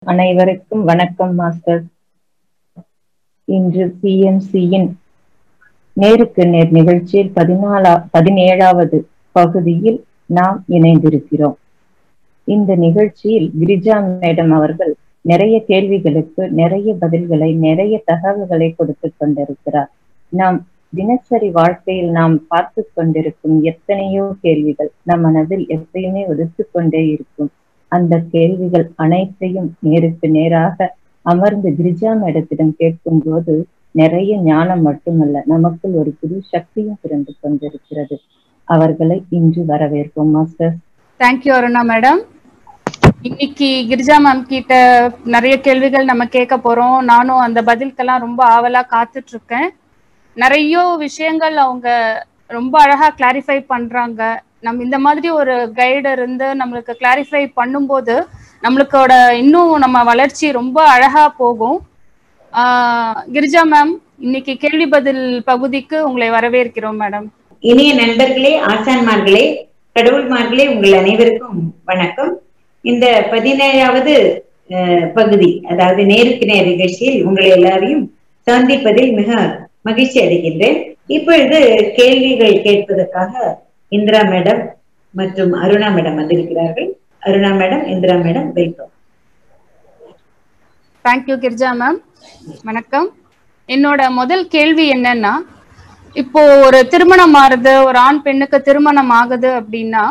அனைவருக்கும் வணக்கம் மாஸ்டர் இன்று பிஎம்சியின் நேருக்கு நேர் நிகழ்ச்சியில் பதினாலா பதினேழாவது பகுதியில் நாம் இணைந்திருக்கிறோம் இந்த நிகழ்ச்சியில் கிரிஜா மேடம் அவர்கள் நிறைய கேள்விகளுக்கு நிறைய பதில்களை நிறைய தகவல்களை கொடுத்து கொண்டிருக்கிறார் நாம் தினசரி வாழ்க்கையில் நாம் பார்த்து கொண்டிருக்கும் எத்தனையோ கேள்விகள் நம் மனதில் எப்பயுமே உதித்து கொண்டே இருக்கும் அந்த கேள்விகள் அனைத்தையும் நேருக்கு நேராக அமர்ந்து கிரிஜா மேடத்திடம் கேட்கும் போது நிறைய ஞானம் மட்டுமல்ல நமக்குள் ஒரு புது சக்தியும் பிறந்து கொண்டிருக்கிறது அவர்களை இன்று வரவேற்போம் மாஸ்டர் தேங்க்யூ அருணா மேடம் இன்னைக்கு கிரிஜா மேம் கிட்ட நிறைய கேள்விகள் நம்ம கேட்க போறோம் நானும் அந்த பதிலுக்கெல்லாம் ரொம்ப ஆவலா காத்துட்டு இருக்கேன் நிறைய விஷயங்கள் அவங்க ரொம்ப அழகா கிளாரிஃபை பண்றாங்க நம்ம இந்த மாதிரி ஒரு கைடு இருந்து நம்மளுக்கு கிளாரிஃபை பண்ணும்போது நம்மளுக்கோட இன்னும் நம்ம வளர்ச்சி ரொம்ப அழகா போகும் ஆஹ் கிரிஜா மேம் இன்னைக்கு கேள்வி பதில் பகுதிக்கு உங்களை வரவேற்கிறோம் மேடம் இனிய நண்பர்களே ஆசான்மார்களே கடவுள்மார்களே உங்கள் அனைவருக்கும் வணக்கம் இந்த பதினேழாவது அஹ், பகுதி அதாவது நேருக்கு நேர் நிகழ்ச்சியில் உங்களை எல்லாரையும் சந்திப்பதில் மிக மகிழ்ச்சி அடைகின்றேன் இப்பொழுது கேள்விகள் கேட்பதற்காக இந்திரா மேடம் மற்றும் அருணா மேடம் வந்திருக்கிறார்கள் Aruna madam Indira madam welcome thank you Girija ma'am வணக்கம் என்னோட முதல் கேள்வி என்னன்னா இப்போ ஒரு திருமணம் ஆறுது ஒரு ஆண் பெண்ணுக்கு திருமணம் ஆகுது அப்படின்னா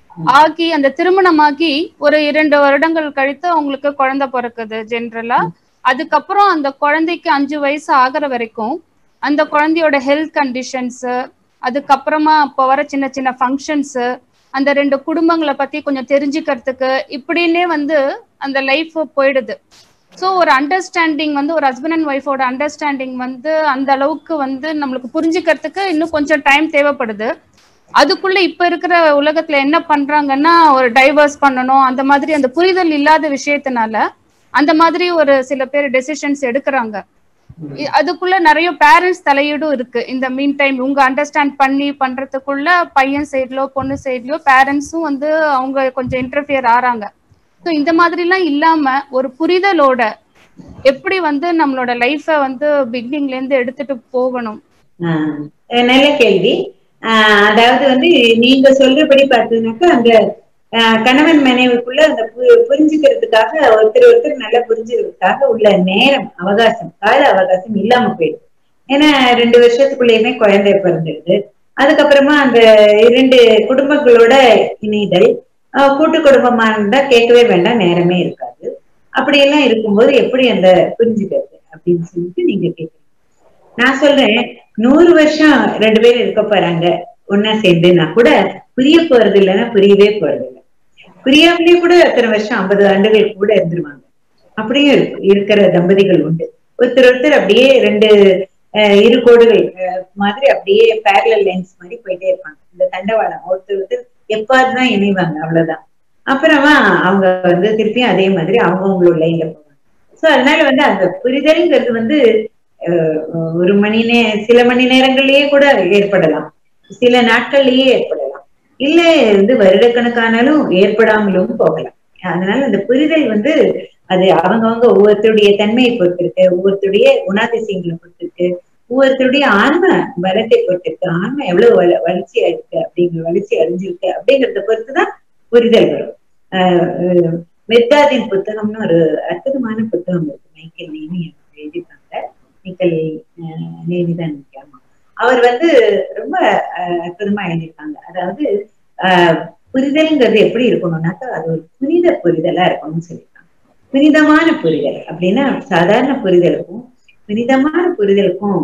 ஆகி அந்த திருமணமாகி ஒரு இரண்டு வருடங்கள் கழித்து அவங்களுக்கு குழந்தை பிறக்குது ஜென்ரலா அதுக்கப்புறம் அந்த குழந்தைக்கு அஞ்சு வயசு ஆகுற வரைக்கும் அந்த குழந்தையோட ஹெல்த் கண்டிஷன்ஸ் அதுக்கப்புறமா இப்போ வர சின்ன சின்ன ஃபங்க்ஷன்ஸ் அந்த ரெண்டு குடும்பங்களை பத்தி கொஞ்சம் தெரிஞ்சுக்கிறதுக்கு இப்படின்னே வந்து அந்த லைஃப் போயிடுது ஸோ ஒரு அண்டர்ஸ்டாண்டிங் வந்து ஒரு ஹஸ்பண்ட் அண்ட் ஒய்ஃபோட அண்டர்ஸ்டாண்டிங் வந்து அந்த அளவுக்கு வந்து நம்மளுக்கு புரிஞ்சுக்கிறதுக்கு இன்னும் கொஞ்சம் டைம் தேவைப்படுது அதுக்குள்ள இப்ப இருக்கிற உலகத்துல என்ன பண்றாங்கன்னா ஒரு டைவர்ஸ் பண்ணணும் அந்த மாதிரி அந்த புரிதல் இல்லாத விஷயத்தினால அந்த மாதிரி ஒரு சில பேர் டெசிஷன்ஸ் எடுக்கிறாங்க இ- அதுக்குள்ள நிறைய பேரண்ட்ஸ் தலையீடும் இருக்கு இந்த மீன் டைம் உங்க அண்டர்ஸ்டாண்ட் பண்ணி பண்றதுக்குள்ள பையன் சைட்லோ பொண்ணு சைட்லயோ பேரண்ட்ஸும் வந்து அவங்க கொஞ்சம் இன்டர்ஃபியர் ஆறாங்க ஸோ இந்த மாதிரிலாம் இல்லாம ஒரு புரிதலோட எப்படி வந்து நம்மளோட லைஃபை வந்து பிகினிங்ல இருந்து எடுத்துட்டு போகணும் ஆஹ் நல்ல கேள்வி ஆஹ் அதாவது வந்து நீங்க சொல்றபடி பார்த்தீங்கன்னாக்கா அந்த ஆஹ் கணவன் மனைவிக்குள்ள அந்த பு- புரிஞ்சுக்கிறதுக்காக ஒருத்தர் ஒருத்தர் நல்லா புரிஞ்சுக்கிறதுக்காக உள்ள நேரம் அவகாசம் கால அவகாசம் இல்லாம போயிடுது ஏன்னா ரெண்டு வருஷத்துக்குள்ளேயுமே குழந்தை பிறந்துடுது அதுக்கப்புறமா அந்த இரண்டு குடும்பங்களோட இணைதல் ஆஹ் கூட்டு குடும்பமா இருந்தா கேட்கவே வேண்டாம் நேரமே இருக்காது அப்படியெல்லாம் இருக்கும்போது எப்படி அந்த புரிஞ்சுக்கிறது அப்படின்னு சொல்லிட்டு நீங்க கேட்குறீங்க நான் சொல்றேன் நூறு வருஷம் ரெண்டு பேரும் இருக்க போறாங்க ஒன்னா சேர்ந்துன்னா கூட புரிய போறது இல்லைன்னா புரியவே போறது இல்லை புரியாமலே கூட அத்தனை வருஷம் ஐம்பது ஆண்டுகள் கூட இருந்துருவாங்க அப்படியும் இருக்கு- இருக்கிற தம்பதிகள் உண்டு ஒருத்தர் ஒருத்தர் அப்படியே ரெண்டு அஹ், இரு கோடுகள் அஹ், மாதிரி அப்படியே பேரலல் லைன்ஸ் மாதிரி போயிட்டே இருப்பாங்க இந்த தண்டவாளம் ஒருத்தர் ஒருத்தர் எப்பாதுதான் இணைவாங்க அவ்வளவுதான் அப்புறமா அவங்க வந்து திருப்பியும் அதே மாதிரி அவங்கவுங்களோட லைன்ல போவாங்க சோ அதனால வந்து அந்த புரிதல்ங்கிறது வந்து அஹ், ஒரு மணி நே சில மணி நேரங்கள்லயே கூட ஏற்படலாம் சில நாட்கள்லயே ஏற்படலாம் இல்ல வந்து வருடக்கணக்கானாலும் ஏற்படாமலும் போகலாம் அதனால அந்த புரிதல் வந்து அது அவங்கவங்க ஒவ்வொருத்தருடைய தன்மையை பொறுத்திருக்கு ஒவ்வொருத்தருடைய குணாதிசயங்களை பொறுத்திருக்கு ஒவ்வொருத்தருடைய ஆன்ம பலத்தை பொறுத்திருக்கு ஆன்ம எவ்வளவு வள வளர்ச்சி ஆயிருக்கு அப்படிங்கிற வளர்ச்சி அடைஞ்சிருக்கு அப்படிங்கறத பொறுத்துதான் புரிதல் வரும் ஆஹ் அஹ் மெத்தாதின் புத்தகம்னு ஒரு அற்புதமான புத்தகம் இருக்கு மைக்கேல் நேமி அவங்க எழுதியிருக்காங்க மைக்கேல் ஆஹ் நேமி தான் நினைக்கிறேன் அவர் வந்து ரொம்ப ஆஹ் அற்புதமா எழுதியிருக்காங்க அதாவது ஆஹ் புரிதல்ங்கிறது எப்படி இருக்கணும்னாக்கா அது ஒரு புனித புரிதலா இருக்கணும்னு சொல்லியிருக்காங்க புனிதமான புரிதல் அப்படின்னா சாதாரண புரிதலுக்கும் புனிதமான புரிதலுக்கும்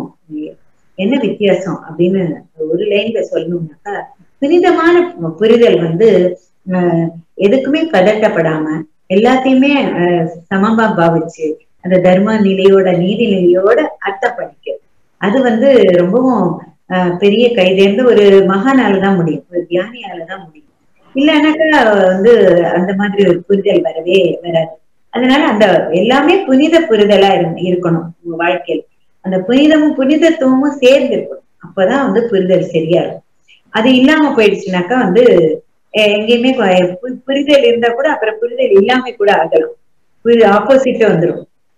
என்ன வித்தியாசம் அப்படின்னு ஒரு லைன்ல சொல்லணும்னாக்கா புனிதமான புரிதல் வந்து ஆஹ் எதுக்குமே பதட்டப்படாம எல்லாத்தையுமே ஆஹ் சமமா பாவிச்சு அந்த தர்ம நிலையோட நீதி நிலையோட அர்த்தப்படிக்கிறது அது வந்து ரொம்பவும் ஆஹ் பெரிய கைதேர்ந்து ஒரு மகானால தான் முடியும் ஒரு தியானியால தான் முடியும் இல்லைன்னாக்கா வந்து அந்த மாதிரி ஒரு புரிதல் வரவே வராது அதனால அந்த எல்லாமே புனித புரிதலா இரு- இருக்கணும் உங்க வாழ்க்கையில் அந்த புனிதமும் புனிதத்துவமும் சேர்ந்து இருக்கணும் அப்பதான் வந்து புரிதல் சரியா இருக்கும் அது இல்லாம போயிடுச்சுனாக்கா வந்து அஹ் எங்கேயுமே கொ- பு- புரிதல் இருந்தா கூட அப்புறம் புரிதல் இல்லாம கூட ஆகலாம் ஆப்போசிட்டா வந்துடும்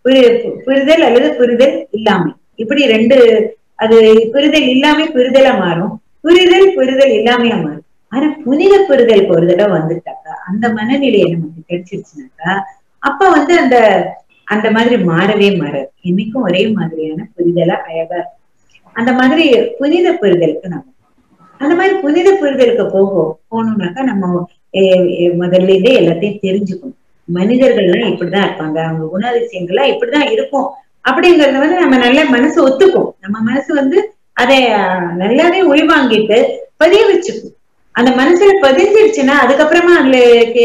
புரிதல் அல்லது புரிதல் இல்லாமை இப்படி ரெண்டு அது புரிதல் இல்லாம புரிதலா மாறும் புரிதல் புரிதல் இல்லாமையா மாறும் ஆனா புனித புரிதல் ஒரு தடவை வந்துட்டாக்கா அந்த மனநிலையை நமக்கு கிடைச்சிருச்சுனாக்கா அப்ப வந்து அந்த அந்த மாதிரி மாறவே மாறாது என்னைக்கும் ஒரே மாதிரியான புரிதலா அழகா இருக்கும் அந்த மாதிரி புனித புரிதலுக்கு நம்ம அந்த மாதிரி புனித புரிதலுக்கு போக போகணும்னாக்கா நம்ம முதல்ல இருந்தே எல்லாத்தையும் தெரிஞ்சுக்கணும் மனிதர்கள்லாம் இப்படிதான் இருப்பாங்க அவங்க குணாதிசயங்கள்லாம் இப்படிதான் இருக்கும் அப்படிங்கறத வந்து நம்ம நல்ல மனசு ஒத்துக்கும் நம்ம மனசு வந்து அதை நல்லாவே உள்வாங்கிட்டு பதிய வச்சுக்கும் அந்த மனசுல பதிஞ்சிருச்சுன்னா அதுக்கப்புறமா அதுல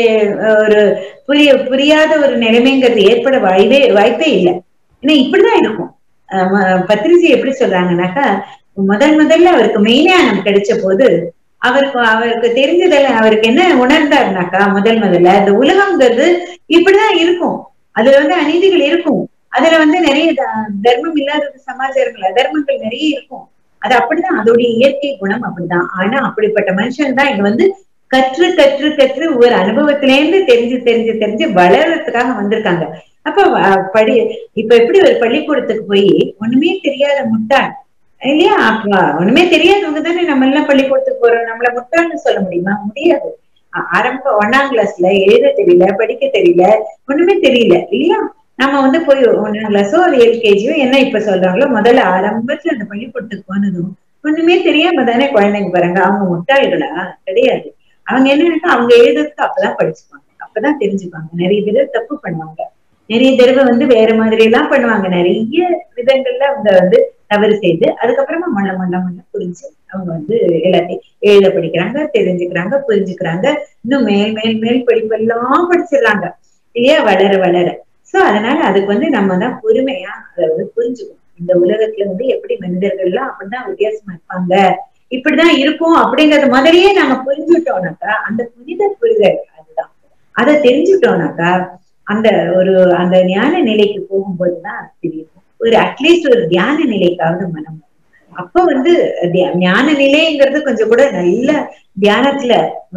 ஒரு புரிய புரியாத ஒரு நிலைமைங்கிறது ஏற்பட வாய்ப்பே வாய்ப்பே இல்லை ஏன்னா இப்படிதான் இருக்கும் பத்திரிசி எப்படி சொல்றாங்கன்னாக்கா முதல் முதல்ல அவருக்கு மெய்ஞானம் கிடைச்ச போது அவருக்கு அவருக்கு தெரிஞ்சதெல்லாம் அவருக்கு என்ன உணர்ந்தாருனாக்கா முதல் முதல்ல இந்த உலகம்ங்கிறது இப்படிதான் இருக்கும் அதுல வந்து அநீதிகள் இருக்கும் அதுல வந்து நிறைய தர்மம் இல்லாத சமாச்சாரங்கள் அதர்மங்கள் நிறைய இருக்கும் அது அப்படிதான் அதோடைய இயற்கை குணம் அப்படிதான் ஆனா அப்படிப்பட்ட மனுஷன் தான் இங்க வந்து கற்று கற்று கற்று ஒரு அனுபவத்திலேருந்து தெரிஞ்சு தெரிஞ்சு தெரிஞ்சு வளர்றதுக்காக வந்திருக்காங்க அப்ப படி இப்ப எப்படி ஒரு பள்ளிக்கூடத்துக்கு போய் ஒண்ணுமே தெரியாத முட்டாள் இல்லையா அப்ப ஒண்ணுமே தெரியாதவங்க தானே நம்ம எல்லாம் பள்ளிக்கூடத்துக்கு போறோம் நம்மள முட்டாள்னு சொல்ல முடியுமா முடியாது ஆரம்ப ஒன்னாம் கிளாஸ்ல எழுத தெரியல படிக்க தெரியல ஒண்ணுமே தெரியல இல்லையா நம்ம வந்து போய் ஒன்னாம் கிளாஸோ ஒரு எல்கேஜியோ என்ன இப்ப சொல்றாங்களோ முதல்ல ஆரம்பத்துல அந்த பள்ளிக்கூடத்துக்கு போனதும் ஒண்ணுமே தெரியாம தானே குழந்தைங்க பாருங்க அவங்க முட்டாள்களா கிடையாது அவங்க என்னன்னா அவங்க எழுதுறதுக்கு அப்பதான் படிச்சுப்பாங்க அப்பதான் தெரிஞ்சுப்பாங்க நிறைய தடவை தப்பு பண்ணுவாங்க நிறைய தடவை வந்து வேற மாதிரி எல்லாம் பண்ணுவாங்க நிறைய விதங்கள்ல அவங்க வந்து தவறு செய்து அதுக்கப்புறமா மண்ண மண்ண மண்ண புரிஞ்சு அவங்க வந்து எல்லாத்தையும் எழுத படிக்கிறாங்க தெரிஞ்சுக்கிறாங்க புரிஞ்சுக்கிறாங்க இன்னும் மேல் மேல் மேல் படிப்பெல்லாம் படிச்சிடுறாங்க இல்லையா வளர வளர சோ அதனால அதுக்கு வந்து நம்ம தான் பொறுமையா அதை வந்து புரிஞ்சுக்கணும் இந்த உலகத்துல வந்து எப்படி மனிதர்கள்லாம் அப்படிதான் வித்தியாசமா இருப்பாங்க இப்படிதான் இருக்கும் அப்படிங்கறது முதலையே நாம புரிஞ்சுட்டோம்னாக்கா அந்த புனித புரிதல் அதுதான் அதை தெரிஞ்சுட்டோம்னாக்கா அந்த ஒரு அந்த ஞான நிலைக்கு போகும்போதுதான் தெரியும் ஒரு அட்லீஸ்ட் ஒரு தியான நிலைக்காவது மனம் அப்ப வந்து ஞான நிலைங்கிறது கொஞ்சம் கூட நல்ல தியானத்துல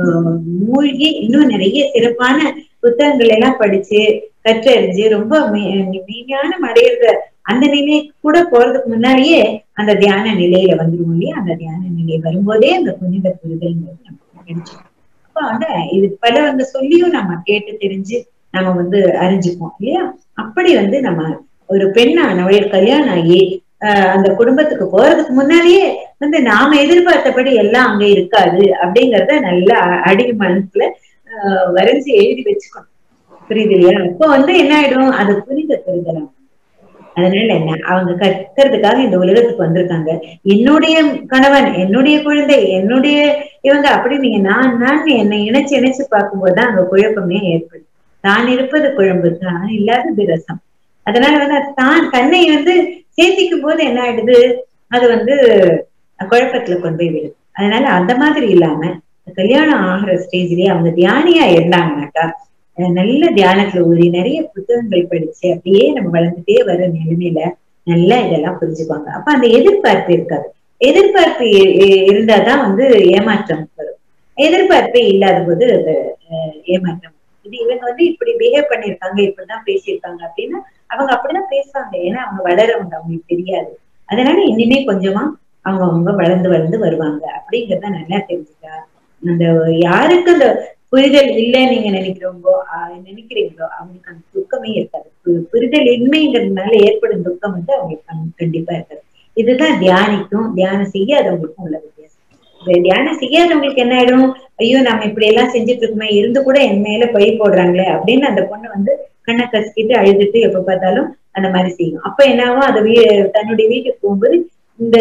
மூழ்கி இன்னும் நிறைய சிறப்பான புத்தகங்கள் எல்லாம் படிச்சு கற்றறிஞ்சு ரொம்ப மெய்ஞானம் அடையிற அந்த நிலை கூட போறதுக்கு முன்னாடியே அந்த தியான நிலையில வந்துருவோம் இல்லையா அந்த தியான நிலை வரும்போதே அந்த புனித புரிதல்ங்கிறது நமக்கு கிடைச்சிடும் அப்ப வந்து இது பல வந்து சொல்லியும் நம்ம கேட்டு தெரிஞ்சு நம்ம வந்து அறிஞ்சுப்போம் இல்லையா அப்படி வந்து நம்ம ஒரு பெண்ணானவள் கல்யாணம் ஆகி அந்த குடும்பத்துக்கு போறதுக்கு முன்னாடியே வந்து நாம எதிர்பார்த்தபடி எல்லாம் அங்க இருக்காது அப்படிங்கறத நல்லா அடி மனசுல வரைஞ்சு எழுதி வச்சுக்கணும் புரியுது இல்லையா அப்போ வந்து என்ன ஆயிடும் அது புரித புரிதலாம் அதனால என்ன அவங்க கத்துறதுக்காக இந்த உலகத்துக்கு வந்திருக்காங்க என்னுடைய கணவன் என்னுடைய குழந்தை என்னுடைய இவங்க அப்படி நீங்க நான் நான் என்னை இணைச்சு இணைச்சு பார்க்கும்போதுதான் அங்க குழப்பமே ஏற்படும் தான் இருப்பது குழம்பு தான் இல்லாதது ரசம் அதனால வந்து தான் தன்னை வந்து சேர்த்திக்கும் போது என்ன ஆயிடுது அது வந்து குழப்பத்துல கொண்டு போய் விடுது அதனால அந்த மாதிரி இல்லாம கல்யாணம் ஆகிற ஸ்டேஜ்லயே அவங்க தியானியா இருந்தாங்கனாக்கா நல்ல தியானத்துல ஊறி நிறைய புத்தகங்கள் படிச்சு அப்படியே நம்ம வளர்ந்துட்டே வர நிலைமையில நல்லா இதெல்லாம் புரிஞ்சுப்பாங்க அப்ப அந்த எதிர்பார்ப்பு இருக்காது எதிர்பார்ப்பு இருந்தாதான் வந்து ஏமாற்றம் வரும் எதிர்பார்ப்பே இல்லாத போது அது ஏமாற்றம் இது இவங்க வந்து இப்படி பிஹேவ் பண்ணிருக்காங்க இப்படிதான் பேசியிருக்காங்க அப்படின்னா அவங்க அப்படிதான் பேசுவாங்க ஏன்னா அவங்க வளரவங்க அவங்களுக்கு தெரியாது அதனால இனிமே கொஞ்சமா அவங்க அவங்க வளர்ந்து வளர்ந்து வருவாங்க அப்படிங்கறத நல்லா தெரிஞ்சுக்கா அந்த யாருக்கு அந்த புரிதல் இல்லைன்னு நீங்க நினைக்கிறவங்களோ நினைக்கிறீங்களோ அவங்களுக்கு அந்த துக்கமே இருக்காது புரிதல் இன்மைங்கிறதுனால ஏற்படும் துக்கம் வந்து அவங்களுக்கு கண்டிப்பா இருக்காது இதுதான் தியானிக்கும் தியானம் செய்யாதவங்களுக்கும் உள்ள வித்தியாசம் தியானம் செய்யாதவங்களுக்கு என்ன ஆயிடும் ஐயோ நம்ம இப்படி எல்லாம் செஞ்சுட்டு இருக்கோமே இருந்து கூட என் மேல பழி போடுறாங்களே அப்படின்னு அந்த பொண்ணு வந்து கண்ணை கசிக்கிட்டு அழுதுட்டு எப்ப பார்த்தாலும் அந்த மாதிரி செய்யும் அப்ப என்னாவும் அது வீ தன்னுடைய வீட்டுக்கு போகும்போது இந்த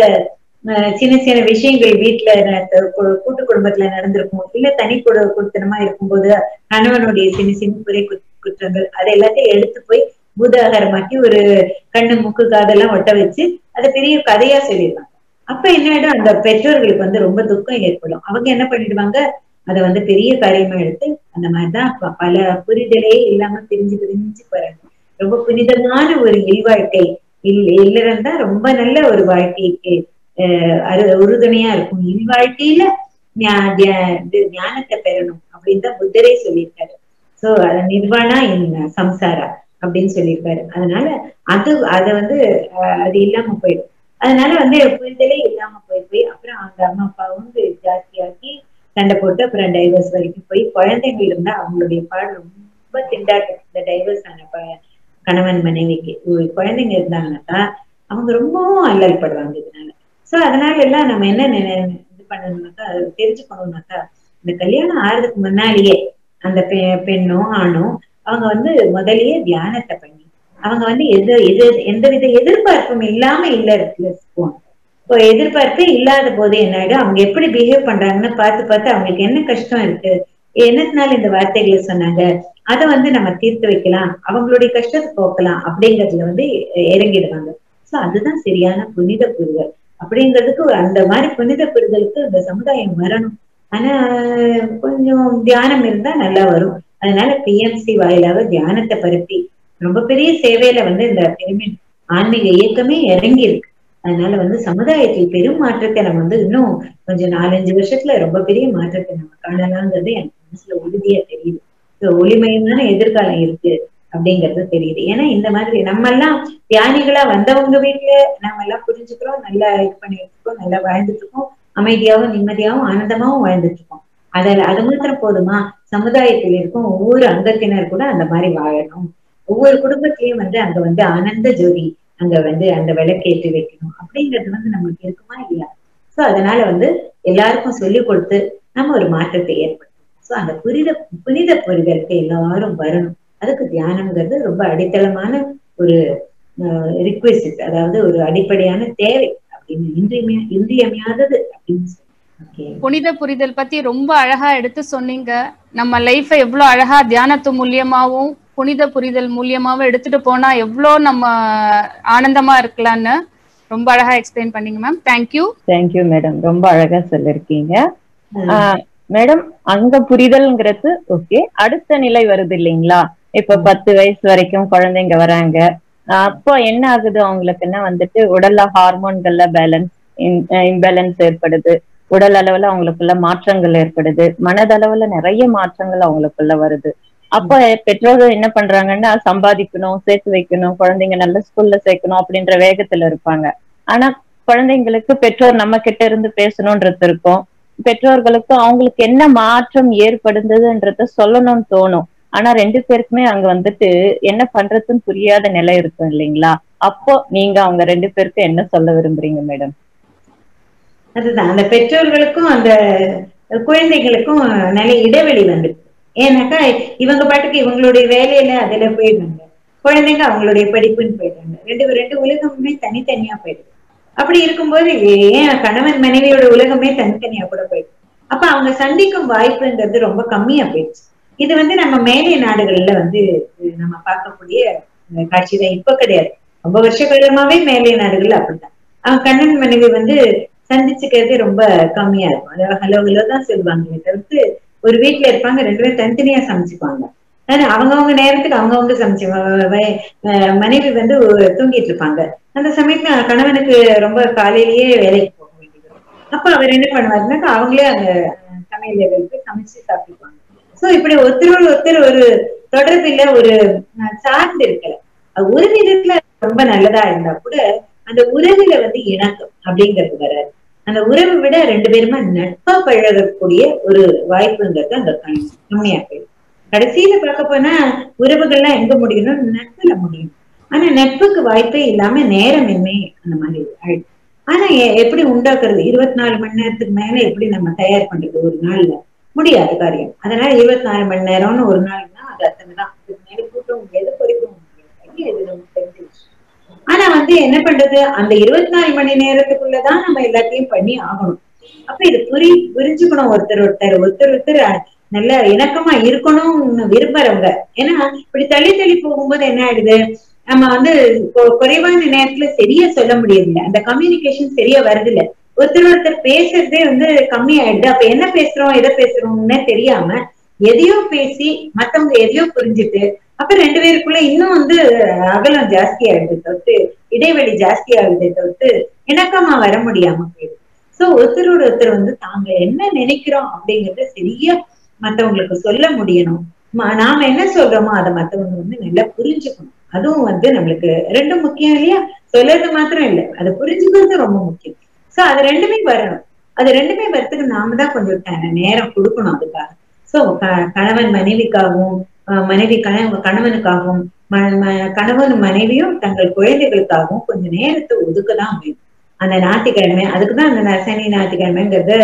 சின்ன சின்ன விஷயங்கள் வீட்டுல கூட்டு குடும்பத்துல நடந்திருக்கும் இல்ல தனி குடு குடுத்தனமா இருக்கும்போது கணவனுடைய சின்ன சின்ன குறை குற்றங்கள் அதை எல்லாத்தையும் எடுத்து போய் பூதாகாரமாக்கி ஒரு கண்ணு மூக்கு காதெல்லாம் ஒட்ட வச்சு அதை பெரிய கதையா சொல்லிடுவாங்க அப்ப என்ன ஆயிடும் அந்த பெற்றோர்களுக்கு வந்து ரொம்ப துக்கம் ஏற்படும் அவங்க என்ன பண்ணிடுவாங்க அதை வந்து பெரிய காரியமா எடுத்து அந்த மாதிரிதான் பல புரிதலே இல்லாம பிரிஞ்சு பிரிஞ்சு போறாங்க ரொம்ப புனிதமான ஒரு இல்வாழ்க்கை இல் இல்லறம் தான் ரொம்ப நல்ல ஒரு வாழ்க்கைக்கு அரு உறுதுணையா இருக்கும் இல்வாழ்க்கையில ஞானத்தை பெறணும் அப்படின்னு தான் புத்தரே சொல்லியிருக்காரு சோ நிர்வாணா இன் சம்சாரா அப்படின்னு சொல்லியிருக்காரு அதனால அது அதை வந்து அஹ், அது இல்லாம போயிடும் அதனால வந்து புரிதலே இல்லாம போய் போய் அப்புறம் அவங்க அம்மா அப்பாவும் வந்து ஜாஸ்தியாக்கி சண்டை போட்டு அப்புறம் டைவர்ஸ் வரைக்கும் போய் குழந்தைங்க இருந்தா அவங்களுடைய பாடு ரொம்ப திண்டாட்டம் இந்த டைவர்ஸ் ஆன ப- கணவன் மனைவிக்கு ஒரு குழந்தைங்க இருந்தாங்கன்னாக்கா அவங்க ரொம்பவும் அல்லல் படுவாங்க இதனால சோ அதனால எல்லாம் நம்ம என்ன நினை- இது பண்ணணும்னாக்கா அது தெரிஞ்சுக்கணும்னாக்கா இந்த கல்யாணம் ஆறதுக்கு முன்னாடியே அந்த பெ- பெண்ணோ ஆணோ அவங்க வந்து முதல்லயே தியானத்தை பண்ணி அவங்க வந்து எது எது எந்தவித எதிர்பார்ப்பும் இல்லாம இல்ல இருக்குவோம் இப்போ எதிர்பார்ப்பே இல்லாத போது என்ன ஆயிடும் அவங்க எப்படி பிஹேவ் பண்றாங்கன்னு பார்த்து பார்த்து அவங்களுக்கு என்ன கஷ்டம் இருக்கு என்னத்தினால இந்த வார்த்தைகளை சொன்னாங்க அதை வந்து நம்ம தீர்த்து வைக்கலாம் அவங்களுடைய கஷ்டத்தை போக்கலாம் அப்படிங்கறதுல வந்து இறங்கிடுவாங்க சோ அதுதான் சரியான புனித புரிதல் அப்படிங்கிறதுக்கு ஒரு அந்த மாதிரி புனித புரிதலுக்கு இந்த சமுதாயம் வரணும் ஆனா கொஞ்சம் தியானம் இருந்தா நல்லா வரும் அதனால பிஎம்சி வாயிலாக தியானத்தை பரப்பி ரொம்ப பெரிய சேவையில வந்து இந்த பிரமிட் ஆன்மீக இயக்கமே இறங்கி இருக்கு அதனால வந்து சமுதாயத்தில் பெரும் மாற்றத்தை நம்ம வந்து இன்னும் கொஞ்சம் நாலஞ்சு வருஷத்துல ரொம்ப பெரிய மாற்றத்தை நம்ம காணலாங்கிறது எனக்கு மனசுல உறுதியா தெரியுது So, ஒளிமயமான எதிர்காலம் இருக்கு அப்படிங்கிறது தெரியுது ஏன்னா இந்த மாதிரி நம்ம எல்லாம் தியானிகளா வந்தவங்க வீட்டுல நம்ம எல்லாம் புரிஞ்சுக்கிறோம் நல்லா இது பண்ணிட்டு இருக்கோம் நல்லா வாழ்ந்துட்டு இருக்கோம் அமைதியாவும் நிம்மதியாவும் ஆனந்தமாவும் வாழ்ந்துட்டு இருக்கோம் அதில் அது மாத்திரம் போதுமா சமுதாயத்தில் இருக்கும் ஒவ்வொரு அங்கத்தினர் கூட அந்த மாதிரி வாழணும் ஒவ்வொரு குடும்பத்திலயும் வந்து அங்க வந்து ஆனந்த ஜோதி அங்க வந்து அந்த விளக்கேற்றி வைக்கணும் அப்படிங்கிறது வந்து நமக்கு இருக்குமா இல்லையா சோ அதனால வந்து எல்லாருக்கும் சொல்லி கொடுத்து நம்ம ஒரு மாற்றத்தை ஏற்படுத்தணும் சோ அந்த புரித புனித புரிதலுக்கு எல்லாரும் வரணும் அதுக்கு தியானம்ங்கிறது ரொம்ப அடித்தளமான ஒரு ரிக்வெஸ்ட் அதாவது ஒரு அடிப்படையான தேவை அப்படின்னு இன்றியமையா இன்றியமையாதது அப்படின்னு சொல்லி ஓகே புனித புரிதல் பத்தி ரொம்ப அழகா எடுத்து சொன்னீங்க நம்ம லைஃபை எவ்வளவு அழகா தியானத்து மூலியமாவும் புனித புரிதல் மூலியமாவும் எடுத்துட்டு போனா எவ்வளவு நம்ம ஆனந்தமா இருக்கலாம்னு ரொம்ப அழகா எக்ஸ்பிளைன் பண்ணீங்க மேம் தேங்க்யூ தேங்க்யூ மேடம் ரொம்ப அழகா சொல்லிருக்கீங்க மேடம் அங்க புரிதல்ங்கிறது ஓகே அடுத்த நிலை வருது இல்லைங்களா இப்ப பத்து வயசு வரைக்கும் குழந்தைங்க வராங்க ஆஹ் அப்போ என்ன ஆகுது அவங்களுக்குன்னா வந்துட்டு உடல்ல ஹார்மோன்கள்ல பேலன்ஸ் இம்பேலன்ஸ் ஏற்படுது உடல் அளவுல அவங்களுக்குள்ள மாற்றங்கள் ஏற்படுது மனதளவுல நிறைய மாற்றங்கள் அவங்களுக்குள்ள வருது அப்ப பெற்றோர்கள் என்ன பண்றாங்கன்னா சம்பாதிக்கணும் சேர்த்து வைக்கணும் குழந்தைங்க நல்ல ஸ்கூல்ல சேர்க்கணும் அப்படின்ற வேகத்துல இருப்பாங்க ஆனா குழந்தைங்களுக்கு பெற்றோர் நம்ம கிட்ட இருந்து பேசணும்ன்றது இருக்கும் பெற்றோர்களுக்கு அவங்களுக்கு என்ன மாற்றம் ஏற்படுந்ததுன்றத சொல்லணும்னு தோணும் ஆனா ரெண்டு பேருக்குமே அங்க வந்துட்டு என்ன பண்றதுன்னு புரியாத நிலை இருக்கும் இல்லைங்களா அப்போ நீங்க அவங்க ரெண்டு பேருக்கும் என்ன சொல்ல விரும்புறீங்க மேடம் அதுதான் அந்த பெற்றோர்களுக்கும் அந்த குழந்தைகளுக்கும் நல்ல இடைவெளி வந்து ஏன்னாக்கா இவங்க பாட்டுக்கு இவங்களுடைய வேலையில அதுல போயிடுறாங்க குழந்தைங்க அவங்களுடைய படிப்புன்னு போயிடுறாங்க ரெண்டு ரெண்டு உலகமுமே தனித்தனியா போயிடுது அப்படி இருக்கும்போது ஏன் கணவன் மனைவியோட உலகமே தனித்தனியா கூட போயிடுது அப்ப அவங்க சந்திக்கும் வாய்ப்புங்கிறது ரொம்ப கம்மியா போயிடுச்சு இது வந்து நம்ம மேலை நாடுகள்ல வந்து நம்ம பார்க்கக்கூடிய காட்சி தான் இப்ப கிடையாது ரொம்ப வருஷ காலமாவே மேலை நாடுகள்ல அப்படிதான் அவங்க கண்ணன் மனைவி வந்து சந்திச்சுக்கிறதே ரொம்ப கம்மியா இருக்கும் அதாவது ஹலோ ஹலோ தான் சொல்லுவாங்களே தவிர்த்து ஒரு வீட்டுல இருப்பாங்க ரெண்டு பேரும் தனித்தனியா சமைச்சுக்குவாங்க ஆனா அவங்கவுங்க நேரத்துக்கு அவங்கவுங்க சமைச்சு மனைவி வந்து தூங்கிட்டு இருப்பாங்க அந்த சமயத்துல கணவனுக்கு ரொம்ப காலையிலேயே வேலைக்கு போக வேண்டியது அப்ப அவர் என்ன பண்ணுவாருனாக்கா அவங்களே அந்த சமையல் வைத்து சமைச்சு சாப்பிட்டுப்பாங்க சோ இப்படி ஒருத்தரோடு ஒருத்தர் ஒரு தொடர்பில் ஒரு சார்ந்து இருக்கல ஒரு விதத்துல ரொம்ப நல்லதா இருந்தா கூட அந்த உறவுல வந்து இணக்கம் அப்படிங்கிறது வராது அந்த உறவை விட ரெண்டு பேருமே நட்பா பழகக்கூடிய ஒரு வாய்ப்புங்கிறது அந்த கம்மியா போயிடும் கடைசியில பார்க்க போனா உறவுகள்லாம் எங்க முடியணும் நட்புல முடியும் ஆனா நட்புக்கு வாய்ப்பே இல்லாம நேரமின்மை அந்த மாதிரி ஆயிடும் ஆனா எப்படி உண்டாக்குறது இருபத்தி நாலு மணி நேரத்துக்கு மேல எப்படி நம்ம தயார் பண்றது ஒரு நாள்ல முடியாது காரியம் அதனால இருபத்தி நாலு மணி நேரம்னு ஒரு நாள்னா அது அத்தனை தான் அதுக்கு மேல கூட்டம் முடியாது குறைக்கவும் முடியாது இது நமக்கு தெரிஞ்ச விஷயம் ஆனா வந்து என்ன பண்றது அந்த இருபத்தி நாலு மணி நேரத்துக்குள்ளதான் நம்ம எல்லாத்தையும் பண்ணி ஆகணும் அப்ப இது புரி புரிஞ்சுக்கணும் ஒருத்தர் ஒருத்தர் ஒருத்தர் ஒருத்தர் நல்ல இணக்கமா இருக்கணும்னு விரும்புறவங்க ஏன்னா இப்படி தள்ளி தள்ளி போகும்போது என்ன ஆயிடுது நம்ம வந்து குறைவான நேரத்துல சரியா சொல்ல முடியல அந்த கம்யூனிகேஷன் சரியா வருது இல்ல ஒருத்தர் ஒருத்தர் பேசுறதே வந்து கம்மி ஆயிடுது அப்ப என்ன பேசுறோம் எதை பேசுறோம்னே தெரியாம எதையோ பேசி மத்தவங்க எதையோ புரிஞ்சுட்டு அப்ப ரெண்டு பேருக்குள்ள இன்னும் வந்து அகலம் ஜாஸ்தி ஆகுது தவிர்த்து இடைவெளி ஜாஸ்தி ஆகுதே தவிர்த்து இணக்கமா வர முடியாம போயிடுது சோ ஒருத்தரோட ஒருத்தர் வந்து தாங்க என்ன நினைக்கிறோம் அப்படிங்கறத சரியா மத்தவங்களுக்கு சொல்ல முடியணும் ம- நாம என்ன சொல்றோமோ அதை மத்தவங்க வந்து நல்லா புரிஞ்சுக்கணும் அதுவும் வந்து நம்மளுக்கு ரெண்டும் முக்கியம் இல்லையா சொல்றது மாத்திரம் இல்ல அதை புரிஞ்சுக்கிறது ரொம்ப முக்கியம் சோ அது ரெண்டுமே வரணும் அது ரெண்டுமே வரத்துக்கு நாம தான் கொஞ்சம் ட- நேரம் கொடுக்கணும் அதுக்காக சோ கணவன் மனைவிக்காகவும் அஹ் மனைவி கண கணவனுக்காகவும் ம- ம- கணவன் மனைவியும் தங்கள் குழந்தைகளுக்காகவும் கொஞ்சம் நேரத்தை ஒதுக்கதான் வேணும் அந்த ஞாயிற்றுக்கிழமை அதுக்குதான் அந்த ந- சனி ஞாயிற்றுக்கிழமைங்கிறது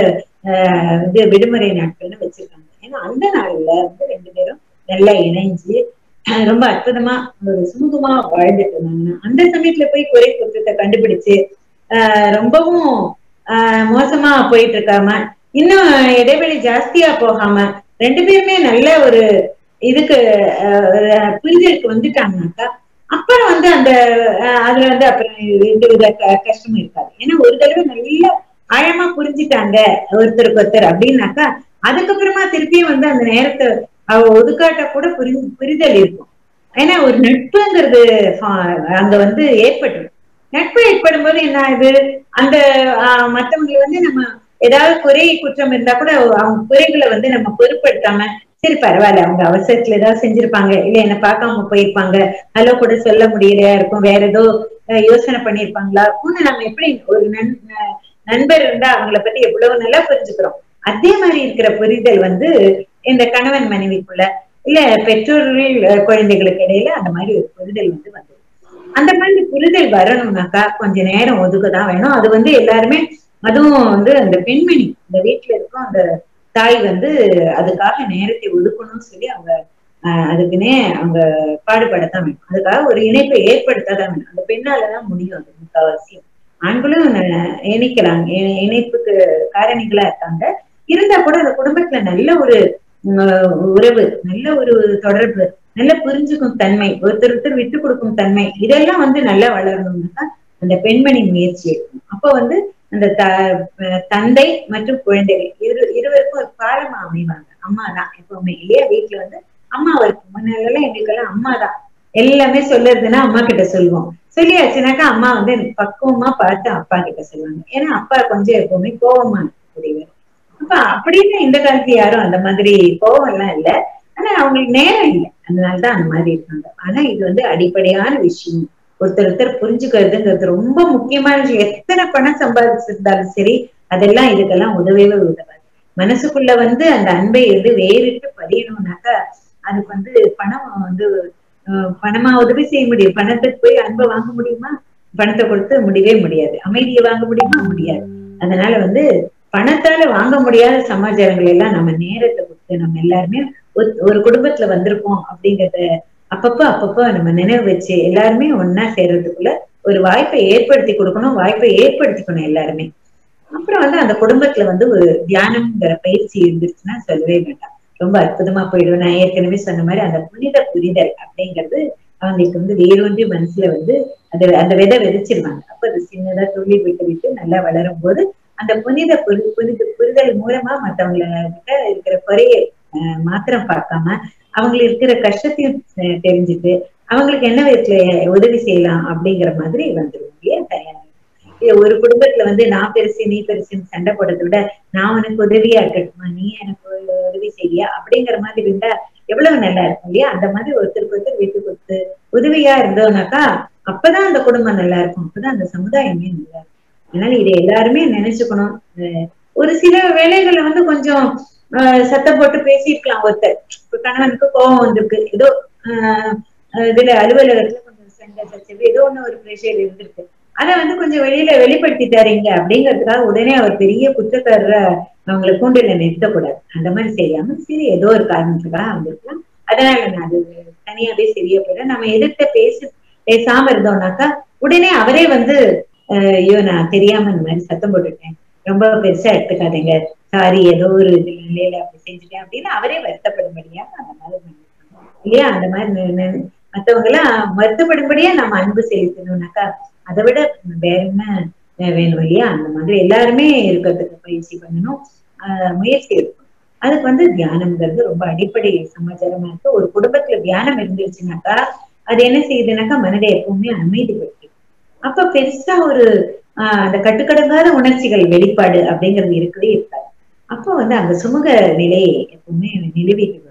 ஆஹ் இது விடுமுறை நாட்கள்னு வச்சிருக்காங்க ஏன்னா அந்த நாள்ல வந்து ரெண்டு பேரும் நல்லா இணைஞ்சு அஹ் ரொம்ப அற்புதமா ஒரு சுமூகமா வாழ்ந்துட்டு இருந்தாங்க அந்த சமயத்துல போய் குறை குற்றத்தை கண்டுபிடிச்சு ஆஹ் ரொம்பவும் ஆஹ் மோசமா போயிட்டு இருக்காம இன்னும் இடைவெளி ஜாஸ்தியா போகாம ரெண்டு பேருமே நல்ல ஒரு இதுக்கு ஆஹ் ஒரு புரிதலுக்கு வந்துட்டாங்கனாக்கா அப்புறம் வந்து அந்த ஆஹ் அதுல வந்து அப்புறம் எந்த வித க- கஷ்டமும் இருக்காது ஏன்னா ஒரு தடவை நல்ல ஆழமா புரிஞ்சுட்டாங்க ஒருத்தருக்கு ஒருத்தர் அப்படின்னாக்கா அதுக்கப்புறமா திருப்பியும் வந்து அந்த நேரத்தை அவ ஒதுக்காட்ட கூட புரி புரிதல் இருக்கும் ஏன்னா ஒரு நட்புங்கிறது ஆஹ் அங்க வந்து ஏற்பட்டுரும் நட்பு ஏற்படும் போது என்ன ஆகுது அந்த ஆஹ் மத்தவங்களை வந்து நம்ம ஏதாவது குறை குற்றம் இருந்தா கூட அவங்க குறைகளை வந்து நம்ம பொருட்படுத்தாம சரி பரவாயில்ல அவங்க அவசரத்துல ஏதாவது செஞ்சிருப்பாங்க இல்ல என்ன பார்க்காம போயிருப்பாங்க ஹலோ கூட சொல்ல முடியலையா இருக்கும் வேற ஏதோ அஹ், யோசனை பண்ணிருப்பாங்களா ஒண்ணு நம்ம எப்படி ஒரு நண் அஹ், நண்பர் இருந்தா அவங்கள பத்தி எவ்வளவு நல்லா புரிஞ்சுக்கிறோம் அதே மாதிரி இருக்கிற புரிதல் வந்து இந்த கணவன் மனைவிக்குள்ள இல்ல பெற்றோர்கள் அஹ், குழந்தைகளுக்கு இடையில அந்த மாதிரி ஒரு புரிதல் வந்து வந்து அந்த மாதிரி புரிதல் வரணும்னாக்கா கொஞ்ச நேரம் ஒதுக்கதான் வேணும் அது வந்து எல்லாருமே அதுவும் வந்து அந்த பெண்மணி இந்த வீட்டுல இருக்கும் அந்த தாய் வந்து அதுக்காக நேரத்தை ஒதுக்கணும்னு சொல்லி அவங்க ஆஹ் அதுக்குன்னே அவங்க பாடுபடத்தான் வேணும் அதுக்காக ஒரு இணைப்பை ஏற்படுத்ததான் வேணும் அந்த பெண்ணாலதான் முடியும் அது முக்காவாசியம் ஆண்களும் ந- இணைக்கிறாங்க இ- இணைப்புக்கு காரணிகளா இருக்காங்க இருந்தா கூட அந்த குடும்பத்துல நல்ல ஒரு உம், உறவு நல்ல ஒரு தொடர்பு நல்ல புரிஞ்சுக்கும் தன்மை ஒருத்தர் ஒருத்தர் விட்டு கொடுக்கும் தன்மை இதெல்லாம் வந்து நல்லா வளரணும்னாக்கா அந்த பெண்மணி முயற்சி எடுக்கணும் அப்ப வந்து அந்த த அஹ் தந்தை மற்றும் குழந்தைகள் இரு இருவருக்கும் ஒரு பாலமா அமைவாங்க அம்மா தான் எப்பவுமே இல்லையா வீட்டுல வந்து அம்மா இருக்கும் முன்னால எங்களுக்கெல்லாம் அம்மா தான் எல்லாமே சொல்லுறதுன்னா அம்மா கிட்ட சொல்லுவோம் சொல்லியாச்சுனாக்கா அம்மா வந்து எனக்கு பக்குவமா பார்த்து அப்பா கிட்ட சொல்லுவாங்க ஏன்னா அப்பா கொஞ்சம் எப்பவுமே கோவமா இருக்கக்கூடியவர் அப்ப அப்படின்னு இந்த காலத்துல யாரும் அந்த மாதிரி கோவம் எல்லாம் இல்ல ஆனா அவங்களுக்கு நேரம் இல்லை அதனாலதான் அந்த மாதிரி இருக்காங்க ஆனா இது வந்து அடிப்படையான விஷயம் ஒருத்தர் ஒருத்தர் புரிஞ்சுக்கிறதுங்கிறது ரொம்ப முக்கியமான விஷயம் எத்தனை பணம் சம்பாதிச்சிருந்தாலும் சரி அதெல்லாம் இதுக்கெல்லாம் உதவவே உதவாது மனசுக்குள்ள வந்து அந்த அன்பை எது வேறிட்டு பதியணும்னாக்கா அதுக்கு வந்து பணம் வந்து அஹ், பணமா உதவி செய்ய முடியும் பணத்துக்கு போய் அன்பை வாங்க முடியுமா பணத்தை கொடுத்து முடியவே முடியாது அமைதியை வாங்க முடியுமா முடியாது அதனால வந்து பணத்தால வாங்க முடியாத சமாச்சாரங்கள் எல்லாம் நம்ம நேரத்தை கொடுத்து நம்ம எல்லாருமே ஒரு- ஒரு குடும்பத்துல வந்திருக்கோம் அப்படிங்கறத அப்பப்ப அப்பப்ப நம்ம நினைவு வச்சு எல்லாருமே ஒன்னா சேர்றதுக்குள்ள ஒரு வாய்ப்பை ஏற்படுத்தி கொடுக்கணும் வாய்ப்பை ஏற்படுத்திக்கணும் எல்லாருமே அப்புறம் வந்து அந்த குடும்பத்துல வந்து ஒரு தியானம்ங்கிற பயிற்சி இருந்துச்சுன்னா சொல்லவே வேண்டாம் ரொம்ப அற்புதமா போயிடும் நான் ஏற்கனவே சொன்ன மாதிரி அந்த புனித புரிதல் அப்படிங்கிறது அவங்களுக்கு வந்து வேரூன்றி மனசுல வந்து அது அந்த விதை விதைச்சிருவாங்க அப்ப அது சின்னதா துள்ளி விட்டு விட்டு நல்லா வளரும் போது அந்த புனித புரி புனித புரிதல் மூலமா மத்தவங்க கிட்ட இருக்கிற குறைய அஹ், மாத்திரம் பார்க்காம அவங்களுக்கு இருக்கிற கஷ்டத்தையும் அஹ், தெரிஞ்சுட்டு அவங்களுக்கு என்ன விதத்துல உதவி செய்யலாம் அப்படிங்கிற மாதிரி வந்துடும் இல்லையா தயாரா இது ஒரு குடும்பத்துல வந்து நான் பெருசு நீ பெருசுன்னு சண்டை போடுறதை விட நான் உனக்கு உதவியா இருக்கட்டுமா நீ எனக்கு ஒரு உதவி செய்வியா அப்படிங்கிற மாதிரி இருந்தா எவ்வளவு நல்லா இருக்கும் இல்லையா அந்த மாதிரி ஒருத்தருக்கு ஒருத்தர் விட்டு கொடுத்து உதவியா இருந்தோம்னாக்கா அப்பதான் அந்த குடும்பம் நல்லா இருக்கும் அப்பதான் அந்த சமுதாயமே நல்லா இருக்கும் அதனால இதை எல்லாருமே நினைச்சுக்கணும் அஹ் ஒரு சில வேலைகள்ல வந்து கொஞ்சம் ஆஹ் சத்தம் போட்டு பேசியிருக்கலாம் ஒருத்தர் இப்ப கணவனுக்கு கோபம் வந்திருக்கு ஏதோ ஆஹ் ஆஹ் இதுல அலுவலகத்துல கொஞ்சம் சண்டை சச்சரவு ஏதோ ஒண்ணு ஒரு பிரஷர் இருந்திருக்கு அதை வந்து கொஞ்சம் வெளியில வெளிப்படுத்தி தரீங்க அப்படிங்கிறதுக்காக உடனே அவர் பெரிய குற்றக்காரரை அவங்களை கூண்டில நிறுத்தக்கூடாது அந்த மாதிரி செய்யாம சரி ஏதோ ஒரு காரணத்துக்காக வந்திருக்கலாம் அதனால நான் அது தனியாவே சரியா போயிடும் நம்ம எதிர்த்த பேச பேசாம இருந்தோம்னாக்கா உடனே அவரே வந்து ஆஹ் ஐயோ நான் தெரியாம இந்த மாதிரி சத்தம் போட்டுட்டேன் ரொம்ப பெருசா எடுத்துக்காதீங்க சாரி ஏதோ ஒரு இது நிலையில அப்படி செஞ்சுட்டேன் அப்படின்னு அவரே வருத்தப்படும்படியா அந்த மாதிரி பண்ணிருக்காங்க. இல்லையா அந்த மாதிரி நி- நி- மத்தவங்க எல்லாம் வருத்தப்படும்படியா நம்ம அன்பு செலுத்தணும்னாக்கா அதை விட வேற என்ன அஹ் வேணும் இல்லையா அந்த மாதிரி எல்லாருமே இருக்கிறதுக்கு பயிற்சி பண்ணணும் ஆஹ் முயற்சி எடுக்கணும் அதுக்கு வந்து தியானம்ங்கிறது ரொம்ப அடிப்படை சமாச்சாரமா இருக்கு ஒரு குடும்பத்துல தியானம் இருந்துச்சுனாக்கா அது என்ன செய்யுதுனாக்கா மனதை எப்பவுமே அமைதிப்படுத்தி அப்ப பெருசா ஒரு ஆஹ் அந்த கட்டுக்கடங்காத உணர்ச்சிகள் வெளிப்பாடு அப்படிங்கிறது இருக்கவே இருக்காது அப்போ வந்து அந்த சுமூக நிலை எப்பவுமே நிலவிட்டு வரும்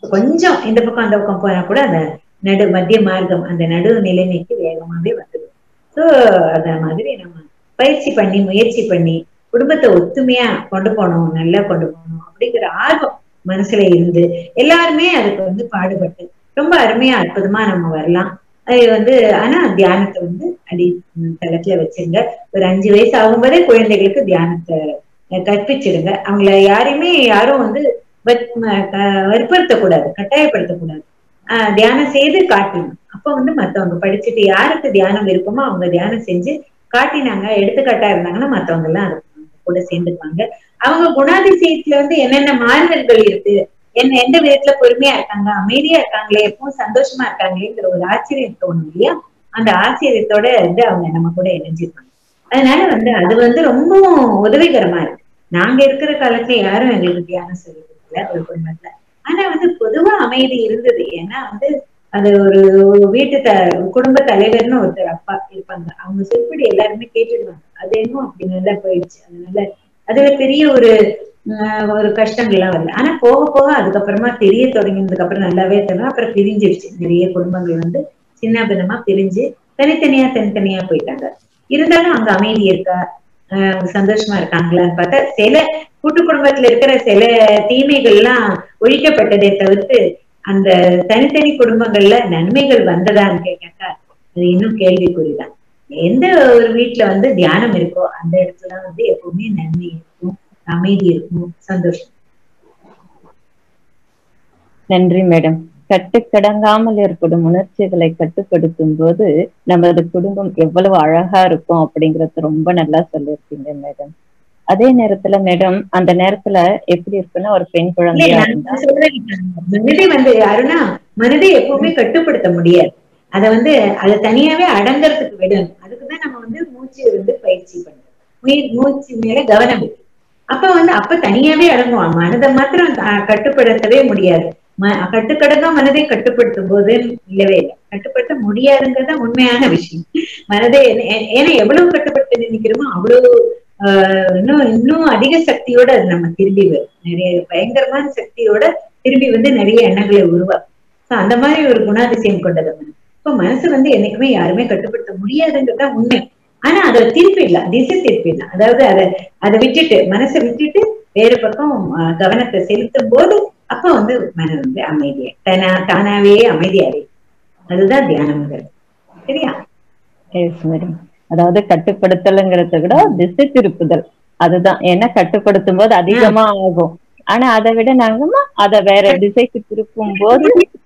கொஞ்சம் இந்த பக்கம் அந்த பக்கம் போனா கூட அந்த நடு மத்திய மார்க்கம் அந்த நடு நிலைமைக்கு வேகமாவே வந்துடும் சோ அத மாதிரி நம்ம பயிற்சி பண்ணி முயற்சி பண்ணி குடும்பத்தை ஒத்துமையா கொண்டு போகணும் நல்லா கொண்டு போகணும் அப்படிங்கிற ஆர்வம் மனசுல இருந்து எல்லாருமே அதுக்கு வந்து பாடுபட்டு ரொம்ப அருமையா அற்புதமா நம்ம வரலாம் அது வந்து ஆனா தியானத்தை வந்து அடி ம், தளத்துல வச்சிருங்க ஒரு அஞ்சு வயசு ஆகும்போதே குழந்தைகளுக்கு தியானத்தை அஹ், கற்பிச்சிடுங்க அவங்கள யாரையுமே யாரும் வந்து வற்- ம- க- வற்புறுத்தக்கூடாது கட்டாயப்படுத்தக்கூடாது ஆஹ் தியானம் செய்து காட்டணும் அப்ப வந்து மத்தவங்க படிச்சுட்டு யாருக்கு தியானம் இருக்குமோ அவங்க தியானம் செஞ்சு காட்டினாங்க எடுத்துக்காட்டா இருந்தாங்கன்னா மத்தவங்க எல்லாம் அது கூட சேர்ந்துக்குவாங்க அவங்க குணாதிசயத்துல வந்து என்னென்ன மாறுதல்கள் இருக்கு என்ன எந்த விதத்துல பொறுமையா இருக்காங்க அமைதியா இருக்காங்களே எப்பவும் சந்தோஷமா இருக்காங்களேங்கிற ஒரு ஆச்சரியம் தோணும் இல்லையா அந்த ஆச்சரியத்தோட வந்து அவங்க நம்ம கூட இணைஞ்சிருப்பாங்க அதனால வந்து அது வந்து ரொம்பவும் உதவிகரமா இருக்கு நாங்க இருக்கிற காலத்துல யாரும் எங்களுக்கு தியானம் சொல்லி கொடுக்கல ஒரு குடும்பத்துல ஆனா வந்து பொதுவா அமைதி இருந்தது ஏன்னா வந்து அது ஒரு ஒரு வீட்டு த குடும்ப தலைவர்னு ஒருத்தர் அப்பா இருப்பாங்க அவங்க சொல்படி எல்லாருமே கேட்டுடுவாங்க அது என்னமோ அப்படி நல்லா போயிடுச்சு அதனால அதுல பெரிய ஒரு ஆஹ், ஒரு கஷ்டங்கள்லாம் வரல ஆனா போக போக அதுக்கப்புறமா தெரிய தொடங்கினதுக்கு அப்புறம் நல்லாவே தெரியும் அப்புறம் பிரிஞ்சிருச்சு நிறைய குடும்பங்கள் வந்து சின்ன பின்னமா பிரிஞ்சு தனித்தனியா தனித்தனியா போயிட்டாங்க இருந்தாலும் அங்க அமைதி இருக்கா ஆஹ் அவங்க சந்தோஷமா இருக்காங்களான்னு பார்த்தா சில கூட்டு குடும்பத்துல இருக்கிற சில தீமைகள்லாம் ஒழிக்கப்பட்டதை தவிர்த்து அந்த தனித்தனி குடும்பங்கள்ல நன்மைகள் வந்ததான்னு கேட்டாக்கா அது இன்னும் கேள்விக்குறிதான் எந்த ஒரு வீட்டுல வந்து தியானம் இருக்கோ அந்த இடத்துல வந்து எப்பவுமே நன்மை இருக்கும் அமைதி இருக்கும் சந்தோஷம் நன்றி மேடம் கட்டுக்கடங்காமல் ஏற்படும் உணர்ச்சிகளை கட்டுப்படுத்தும் போது நமது குடும்பம் எவ்வளவு அழகா இருக்கும் அப்படிங்கறது ரொம்ப நல்லா சொல்லியிருக்கீங்க மேடம் அதே நேரத்துல மேடம் அந்த நேரத்துல எப்படி இருக்குன்னா ஒரு பெண் இல்ல, குழந்தையா நான் இருந்தா சொல்றேன் மனதை வந்து அருணா மனதை எப்பவுமே கட்டுப்படுத்த முடியாது அத வந்து அதை தனியாவே அடங்கறதுக்கு விடணும் அதுக்குதான் நம்ம வந்து மூச்சு வந்து பயிற்சி பண்ணணும் உயிர் மூச்சு மேல கவனம் இருக்கு அப்ப வந்து அப்ப தனியாவே அடங்குவான் மனதை மாத்திரம் த- கட்டுப்படுத்தவே முடியாது ம- கட்டுக்கடங்கா மனதை கட்டுப்படுத்தும் போது இல்லவே இல்லை கட்டுப்படுத்த முடியாதுங்கிறது உண்மையான விஷயம் மனதை ஏ- ஏன்னா எவ்வளவு கட்டுப்படுத்த நினைக்கிறோமோ அவ்வளவு ஆஹ் இன்னும் இன்னும் அதிக சக்தியோட அது நம்ம திரும்பி வரும் நிறைய பயங்கரமான சக்தியோட திரும்பி வந்து நிறைய எண்ணங்களை உருவாக்கும் So அந்த மாதிரி ஒரு குணாதிசயம் கொண்டது மனம் இப்ப மனசு வந்து என்னைக்குமே யாருமே கட்டுப்படுத்த முடியாதுங்கிறது தான் உண்மை ஆனா அதை திருப்பிடலாம் திசை திருப்பிடலாம் அதாவது அதை அதை விட்டுட்டு மனசை விட்டுட்டு வேறு பக்கம் ஆஹ் கவனத்தை செலுத்தும் போது அப்ப வந்து மனம் வந்து அமைதியா தானா தானாவே அமைதியாவே அதுதான் தியானம்ங்கிறது சரியா எஸ் மேடம் அதாவது கட்டுப்படுத்தலுங்கிறத விட திசை திருப்புதல் அதுதான் ஏன்னா கட்டுப்படுத்தும் போது அதிகமா ஆகும் ஆனா அதை விட நாங்க அதை வேற திசைக்கு திருப்பும் போது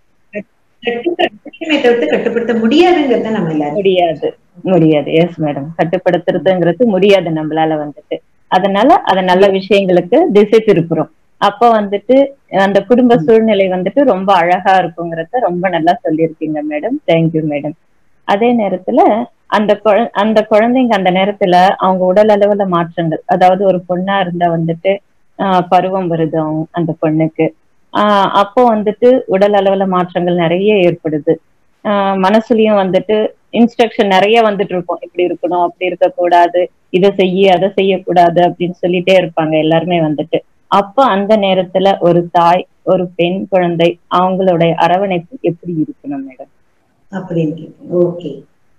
கட்டுப்படுத்த தவிர்த்து கட்டுப்படுத்த முடியாதுங்கிறத நம்ம எல்லாரும் முடியாது முடியாது எஸ் மேடம் கட்டுப்படுத்துறதுங்கிறது முடியாது நம்மளால வந்துட்டு அதனால அத நல்ல விஷயங்களுக்கு திசை திருப்புறோம் அப்ப வந்துட்டு அந்த குடும்ப சூழ்நிலை வந்துட்டு ரொம்ப அழகா இருக்குங்கிறத ரொம்ப நல்லா சொல்லியிருக்கீங்க மேடம் தேங்க்யூ மேடம் அதே நேரத்துல அந்த குழ- அந்த குழந்தைங்க அந்த நேரத்துல அவங்க உடல் அளவுல மாற்றங்கள் அதாவது ஒரு பொண்ணா இருந்தா வந்துட்டு ஆஹ் பருவம் வருது அவங்க அந்த பொண்ணுக்கு ஆஹ் அப்போ வந்துட்டு உடல் அளவுல மாற்றங்கள் நிறைய ஏற்படுது ஆஹ் மனசுலயும் வந்துட்டு இன்ஸ்ட்ரக்ஷன் நிறைய வந்துட்டு இருக்கும் இப்படி இருக்கணும் அப்படி இருக்கக்கூடாது இதை செய்ய அதை செய்யக்கூடாது அப்படின்னு சொல்லிட்டே இருப்பாங்க எல்லாருமே வந்துட்டு அப்ப அந்த நேரத்துல ஒரு தாய் ஒரு பெண் குழந்தை அவங்களுடைய அரவணைப்பு எப்படி இருக்கணும் மேடம் அப்படின்னு ஓகே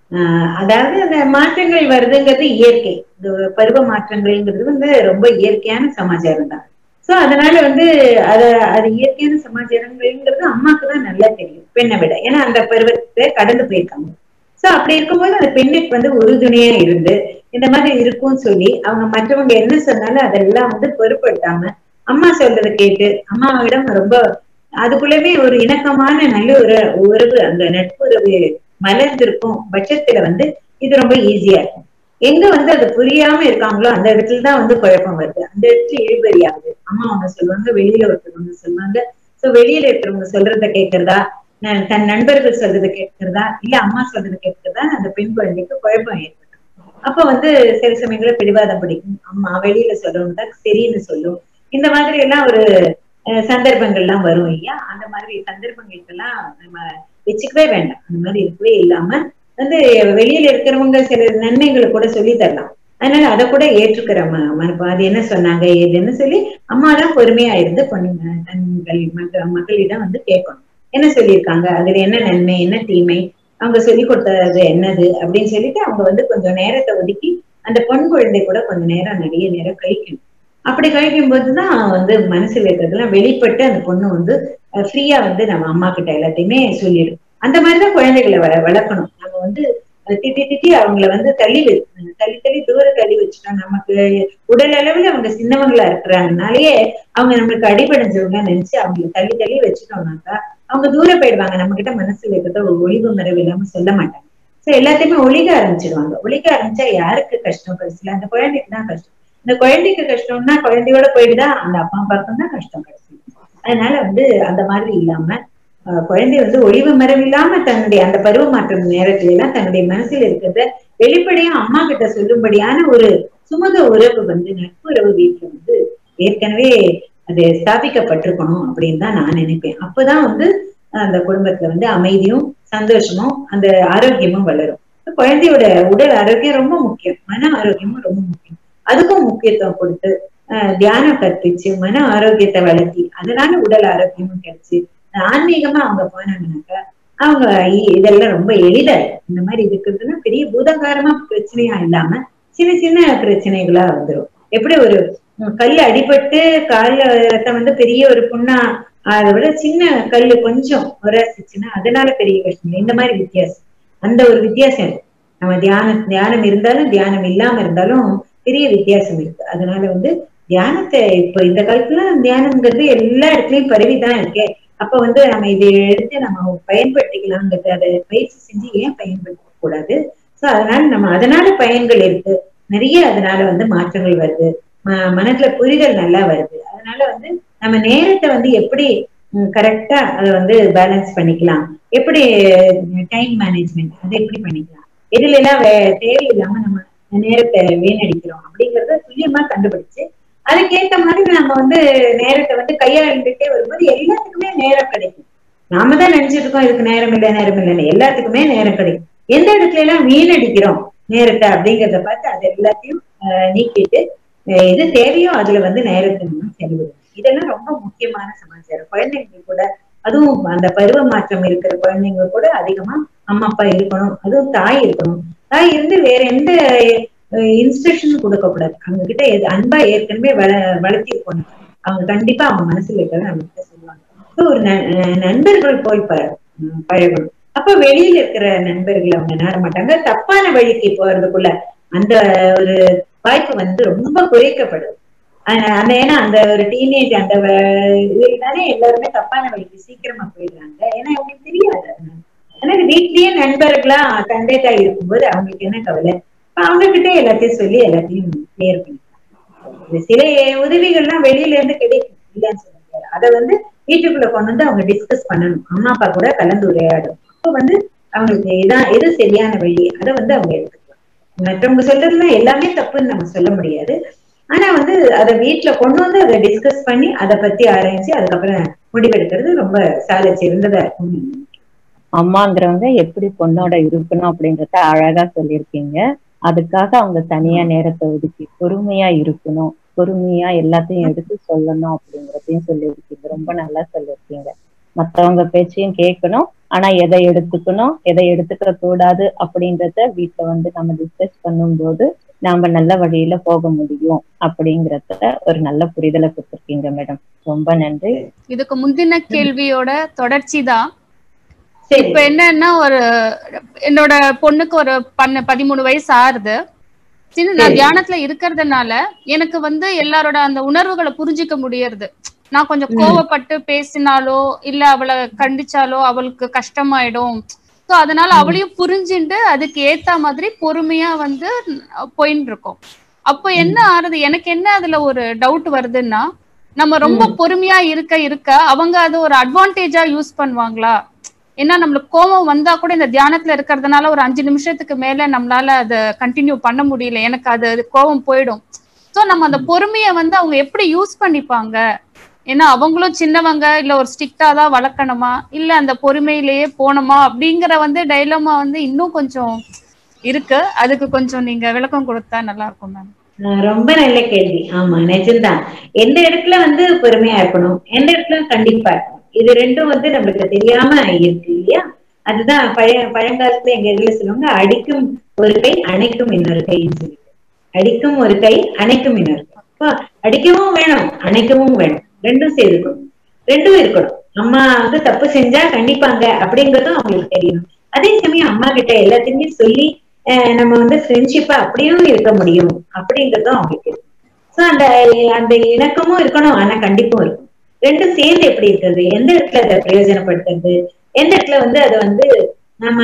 அதாவது அந்த மாற்றங்கள் வருதுங்கிறது இயற்கை இந்த பருவ மாற்றங்கள்ங்கிறது வந்து ரொம்ப இயற்கையான சமாச்சாரம் தான் சோ அதனால வந்து அத அது இயற்கையான சமாச்சாரங்கள்ங்கிறது அம்மாக்கு தான் நல்லா தெரியும் பெண்ணை விட ஏன்னா அந்த பருவத்தை கடந்து போயிருக்காங்க சோ அப்படி இருக்கும்போது அந்த பெண்ணுக்கு வந்து உறுதுணையா இருந்து இந்த மாதிரி இருக்கும்னு சொல்லி அவங்க மற்றவங்க என்ன சொன்னாலும் அதெல்லாம் வந்து பொருட்படுத்தாம அம்மா சொல்றதை கேட்டு அம்மாவிடம் ரொம்ப அதுக்குள்ளவே ஒரு இணக்கமான நல்ல ஒரு உறவு அந்த நட்புறவு மலர்ந்திருக்கும் பட்சத்துல வந்து இது ரொம்ப ஈஸியா இருக்கும் எங்க வந்து அது புரியாம இருக்காங்களோ அந்த இடத்துல தான் வந்து குழப்பம் வருது அந்த இடத்துல இழுபறி ஆகுது அம்மா ஒண்ணு சொல்லுவாங்க வெளியில ஒருத்தர் ஒண்ணு சொல்லுவாங்க சோ வெளியில இருக்கிறவங்க சொல்றத கேட்கறதா ந- தன் நண்பர்கள் சொல்றதை கேட்கறதா இல்ல அம்மா சொல்றதை கேட்கறதா அந்த பெண் குழந்தைக்கு குழப்பம் ஏற்படும் அப்ப வந்து சில சமயங்கள பிடிவாதம் பிடிக்கும் அம்மா வெளியில சொல்றவங்க தான் சரின்னு சொல்லும் இந்த மாதிரி எல்லாம் ஒரு அஹ், சந்தர்ப்பங்கள்லாம் வரும் இல்லையா அந்த மாதிரி சந்தர்ப்பங்களுக்கெல்லாம் நம்ம வச்சுக்கவே வேண்டாம் அந்த மாதிரி இருக்கவே இல்லாம வந்து வெளியில இருக்கிறவங்க சில நன்மைகளை கூட சொல்லி தரலாம் அதனால அதை கூட ஏற்றுக்கிற ம- மனப்பா அது என்ன சொன்னாங்க ஏதுன்னு சொல்லி அம்மா தான் பொறுமையா இருந்து பொண்ணுங்க தங்கள் மக மகளிடம் வந்து கேட்கணும் என்ன சொல்லியிருக்காங்க அதுல என்ன நன்மை என்ன தீமை அவங்க சொல்லி கொடுத்தது என்னது அப்படின்னு சொல்லிட்டு அவங்க வந்து கொஞ்சம் நேரத்தை ஒதுக்கி அந்த பொன் குழந்தை கூட கொஞ்ச நேரம் நிறைய நேரம் கழிக்கணும் அப்படி கழிக்கும் போதுதான் வந்து மனசுல இருக்கிறதெல்லாம் வெளிப்பட்டு அந்த பொண்ணு வந்து ஃப்ரீயா வந்து நம்ம அம்மா கிட்ட எல்லாத்தையுமே சொல்லிடும் அந்த மாதிரிதான் குழந்தைகளை வள வளர்க்கணும் நம்ம வந்து அஹ் திட்டி திட்டி அவங்கள வந்து தள்ளி வை தள்ளி தள்ளி தூர தள்ளி வச்சுட்டோம் நமக்கு உடல் அளவுல அவங்க சின்னவங்களா இருக்கிறாங்கனாலயே அவங்க நம்மளுக்கு அடிபடைஞ்சவங்க நினைச்சு அவங்களை தள்ளி தள்ளி வச்சுட்டோம்னாக்கா அவங்க தூரம் போயிடுவாங்க நம்ம கிட்ட மனசுல இருக்கிறத ஒரு ஒளிவு மறைவு இல்லாம சொல்ல மாட்டாங்க சோ எல்லாத்தையுமே ஒழிக்க ஆரம்பிச்சிடுவாங்க ஒழிக்க ஆரம்பிச்சா யாருக்கு கஷ்டம் கடைசியில அந்த குழந்தைக்கு தான் கஷ்டம் இந்த குழந்தைக்கு கஷ்டம்னா குழந்தையோட போயிடுதா அந்த அப்பா அப்பாவுக்கும் தான் கஷ்டம் கடைசி அதனால வந்து அந்த மாதிரி இல்லாம ஆஹ் குழந்தை வந்து ஒளிவு மறைவு இல்லாம தன்னுடைய அந்த பருவ மாற்றம் நேரத்துல எல்லாம் தன்னுடைய மனசுல இருக்கிறத வெளிப்படையா அம்மா கிட்ட சொல்லும்படியான ஒரு சுமூக உறவு வந்து நட்புறவு வீட்டுல வந்து ஏற்கனவே அது ஸ்தாபிக்கப்பட்டிருக்கணும் அப்படின்னு தான் நான் நினைப்பேன் அப்பதான் வந்து அந்த குடும்பத்துல வந்து அமைதியும் சந்தோஷமும் அந்த ஆரோக்கியமும் வளரும் குழந்தையோட உடல் ஆரோக்கியம் ரொம்ப முக்கியம் மன ஆரோக்கியமும் ரொம்ப முக்கியம் அதுக்கும் முக்கியத்துவம் கொடுத்து ஆஹ் தியானம் கற்பிச்சு மன ஆரோக்கியத்தை வளர்த்தி அதனால உடல் ஆரோக்கியமும் கிடைச்சு ஆன்மீகமா அவங்க போனாங்கன்னாக்கா அவங்க இ- இதெல்லாம் ரொம்ப எளிதா இருக்கும். இந்த மாதிரி இருக்கிறதுனா பெரிய பூதகாரமா பிரச்சனையா இல்லாம சின்ன சின்ன பிரச்சனைகளா வந்துரும் எப்படி ஒரு உம், கல் அடிபட்டு கால்ல ரத்தம் வந்து பெரிய ஒரு புண்ணா அதை விட சின்ன கல்லு கொஞ்சம் உரசிச்சுன்னா அதனால பெரிய கஷ்டம் இல்லை. இந்த மாதிரி வித்தியாசம் அந்த ஒரு வித்தியாசம் இருக்கு நம்ம தியானம் தியானம் இருந்தாலும் தியானம் இல்லாம இருந்தாலும் பெரிய வித்தியாசம் இருக்கு அதனால வந்து தியானத்தை இப்ப இந்த காலத்துல தியானம்ங்கிறது எல்லா இடத்துலயும் பரவிதான் இருக்கே அப்ப வந்து நம்ம இதை எடுத்து நம்ம பயன்படுத்திக்கலாங்கிறது அதை பயிற்சி செஞ்சு ஏன் பயன்படுத்த கூடாது சோ அதனால நம்ம அதனால பயன்கள் இருக்கு நிறைய அதனால வந்து மாற்றங்கள் வருது ம- மனசுல புரிதல் நல்லா வருது அதனால வந்து நம்ம நேரத்தை வந்து எப்படி கரெக்டா அதை வந்து பேலன்ஸ் பண்ணிக்கலாம் எப்படி டைம் மேனேஜ்மெண்ட் அதை எப்படி பண்ணிக்கலாம் எதுல எல்லாம் வே- தேவையில்லாம நம்ம நேரத்தை வீணடிக்கிறோம் அப்படிங்கறத துல்லியமா கண்டுபிடிச்சு அதுக்கேத்த மாதிரி நம்ம வந்து நேரத்தை வந்து கையாண்டுட்டே வரும்போது எல்லாத்துக்குமே நேரம் கிடைக்கும் நாம தான் நினைச்சிட்டு இருக்கோம் இதுக்கு நேரம் இல்லை நேரம் இல்லைன்னு எல்லாத்துக்குமே நேரம் கிடைக்கும் எந்த இடத்துல எல்லாம் வீணடிக்கிறோம் நேரத்தை அப்படிங்கறத பார்த்து அது எல்லாத்தையும் ஆஹ் நீக்கிட்டு அஹ் எது தேவையோ அதுல வந்து நேரத்தை நம்ம செலவிடணும் இதெல்லாம் ரொம்ப முக்கியமான சமாச்சாரம் குழந்தைங்க கூட அதுவும் அந்த பருவ மாற்றம் இருக்கிற குழந்தைங்க கூட அதிகமா அம்மா அப்பா இருக்கணும் அதுவும் தாய் இருக்கணும் தாய் இருந்து வேற எந்த இன்ஸ்ட்ரக்ஷன் கொடுக்க கூடாது அவங்க கிட்ட எது அன்பா ஏற்கனவே வள வளர்த்தி இருக்கணும் அவங்க கண்டிப்பா அவங்க மனசுல இருக்கிறத நம்ம கிட்ட சொல்லுவாங்க So, ஒரு ந- அஹ் நண்பர்கள் போய் ப- உம் பழகணும் அப்ப வெளியில இருக்கிற நண்பர்கள் அவங்க நாட மாட்டாங்க தப்பான வழிக்கு போறதுக்குள்ள அந்த ஒரு வாய்ப்பு வந்து ரொம்ப குறைக்கப்படுது ஆனா- அந்த ஏன்னா அந்த ஒரு டீனேஜ் அந்த வ- இதுல தானே எல்லாருமே தப்பான வழிக்கு சீக்கிரமா போயிடுறாங்க ஏன்னா அவங்களுக்கு தெரியாது அதனால. அதனால வீட்லயே நண்பர்களா தந்தை தாய் இருக்கும்போது அவங்களுக்கு என்ன கவலை அப்ப அவங்க கிட்ட எல்லாத்தையும் சொல்லி எல்லாத்தையும் கிளியர் பண்ணிக்கலாம் இது சில உதவிகள்லாம் வெளியில இருந்து கிடைக்கும் இல்லைன்னு சொல்ல முடியாது அதை வந்து வீட்டுக்குள்ள கொண்டு வந்து அவங்க டிஸ்கஸ் பண்ணணும் அம்மா அப்பா கூட கலந்து உரையாடும் அப்போ வந்து அவங்களுக்கு இதான் எது சரியான வழி அதை வந்து அவங்க எடுத்துக்கலாம் மற்றவங்க சொல்றதுலாம் எல்லாமே தப்புன்னு நம்ம சொல்ல முடியாது ஆனா வந்து அதை வீட்டுல கொண்டு வந்து அதை டிஸ்கஸ் பண்ணி அதை பத்தி ஆராய்ச்சி அதுக்கப்புறம் முடிவெடுக்கிறது ரொம்ப சாலை சிறந்ததா இருக்கும் அம்மாங்கிறவங்க எப்படி பொண்ணோட இருக்கணும் அப்படின்றத அழகா சொல்லியிருக்கீங்க அதுக்காக அவங்க தனியா நேரத்தை ஒதுக்கி பொறுமையா இருக்கணும் பொறுமையா எல்லாத்தையும் எடுத்து சொல்லணும் அப்படிங்கறதையும் சொல்லியிருக்கீங்க ரொம்ப நல்லா சொல்லியிருக்கீங்க மத்தவங்க பேச்சையும் கேட்கணும் ஆனா எதை எடுத்துக்கணும் எதை எடுத்துக்க கூடாது அப்படின்றத வீட்டுல வந்து நம்ம டிஸ்கஸ் பண்ணும்போது நாம நல்ல வழியில போக முடியும் அப்படிங்கறத ஒரு நல்ல புரிதலை கொடுத்துருக்கீங்க மேடம் ரொம்ப நன்றி இதுக்கு முந்தின கேள்வியோட தொடர்ச்சி தான் சரி இப்ப என்னன்னா ஒரு என்னோட பொண்ணுக்கு ஒரு பன்ன பதிமூணு வயசு ஆறுது சின்ன நான் சரி. தியானத்துல இருக்கிறதுனால எனக்கு வந்து எல்லாரோட அந்த உணர்வுகளை புரிஞ்சுக்க முடியறது நான் கொஞ்சம் ம். கோவப்பட்டு பேசினாலோ இல்ல அவளை கண்டிச்சாலோ அவளுக்கு கஷ்டமாயிடும் சோ அதனால ம். அவளையும் புரிஞ்சுட்டு அதுக்கு ஏத்த மாதிரி பொறுமையா வந்து போயின்னு இருக்கோம் அப்போ என்ன ஆறுது எனக்கு என்ன அதுல ஒரு டவுட் வருதுன்னா நம்ம ரொம்ப ம். பொறுமையா இருக்க இருக்க அவங்க அது ஒரு அட்வான்டேஜா யூஸ் பண்ணுவாங்களா ஏன்னா நம்மளுக்கு கோபம் வந்தா கூட இந்த தியானத்துல இருக்கிறதுனால ஒரு அஞ்சு நிமிஷத்துக்கு மேல நம்மளால அதை கண்டினியூ பண்ண முடியல எனக்கு அது அது கோபம் போயிடும் சோ நம்ம அந்த பொறுமையை வந்து அவங்க எப்படி யூஸ் பண்ணிப்பாங்க ஏன்னா அவங்களும் சின்னவங்க இல்ல ஒரு ஸ்ட்ரிக்டா தான் வளர்க்கணுமா இல்ல அந்த பொறுமையிலேயே போகணுமா அப்படிங்கிற வந்து டைலமா வந்து இன்னும் கொஞ்சம் இருக்கு அதுக்கு கொஞ்சம் நீங்க விளக்கம் கொடுத்தா நல்லா இருக்கும் மேம் ஆஹ் ரொம்ப நல்ல கேள்வி ஆமா நிஜம்தான் எந்த இடத்துல வந்து பொறுமையா இருக்கணும் எந்த இடத்துல கண்டிப்பா இருக்கணும் இது ரெண்டும் வந்து நம்மளுக்கு தெரியாம இருக்கு இல்லையா அதுதான் பழைய பழங்காலத்துல எங்க இதுல சொல்லுவாங்க அடிக்கும் ஒரு கை அணைக்கும் இன்னொரு கைன்னு சொல்லி அடிக்கும் ஒரு கை அணைக்கும் இன்னொரு கை அப்ப அடிக்கவும் வேணும் அணைக்கவும் வேணும் ரெண்டும் சேர்க்கணும் ரெண்டும் இருக்கணும் அம்மா வந்து தப்பு செஞ்சா கண்டிப்பாங்க அப்படிங்கறதும் அவங்களுக்கு தெரியணும் அதே சமயம் அம்மா கிட்ட எல்லாத்தையுமே சொல்லி அஹ் நம்ம வந்து ஃப்ரெண்ட்ஷிப்பா அப்படியும் இருக்க முடியும் அப்படிங்கறதும் அவங்களுக்கு இருக்கு சோ அந்த அந்த இணக்கமும் இருக்கணும் ஆனா கண்டிப்பும் இருக்கும் ரெண்டும் சேர்ந்து எப்படி இருக்கிறது எந்த இடத்துல அதை பிரயோஜனப்படுத்துறது எந்த இடத்துல வந்து அதை வந்து நம்ம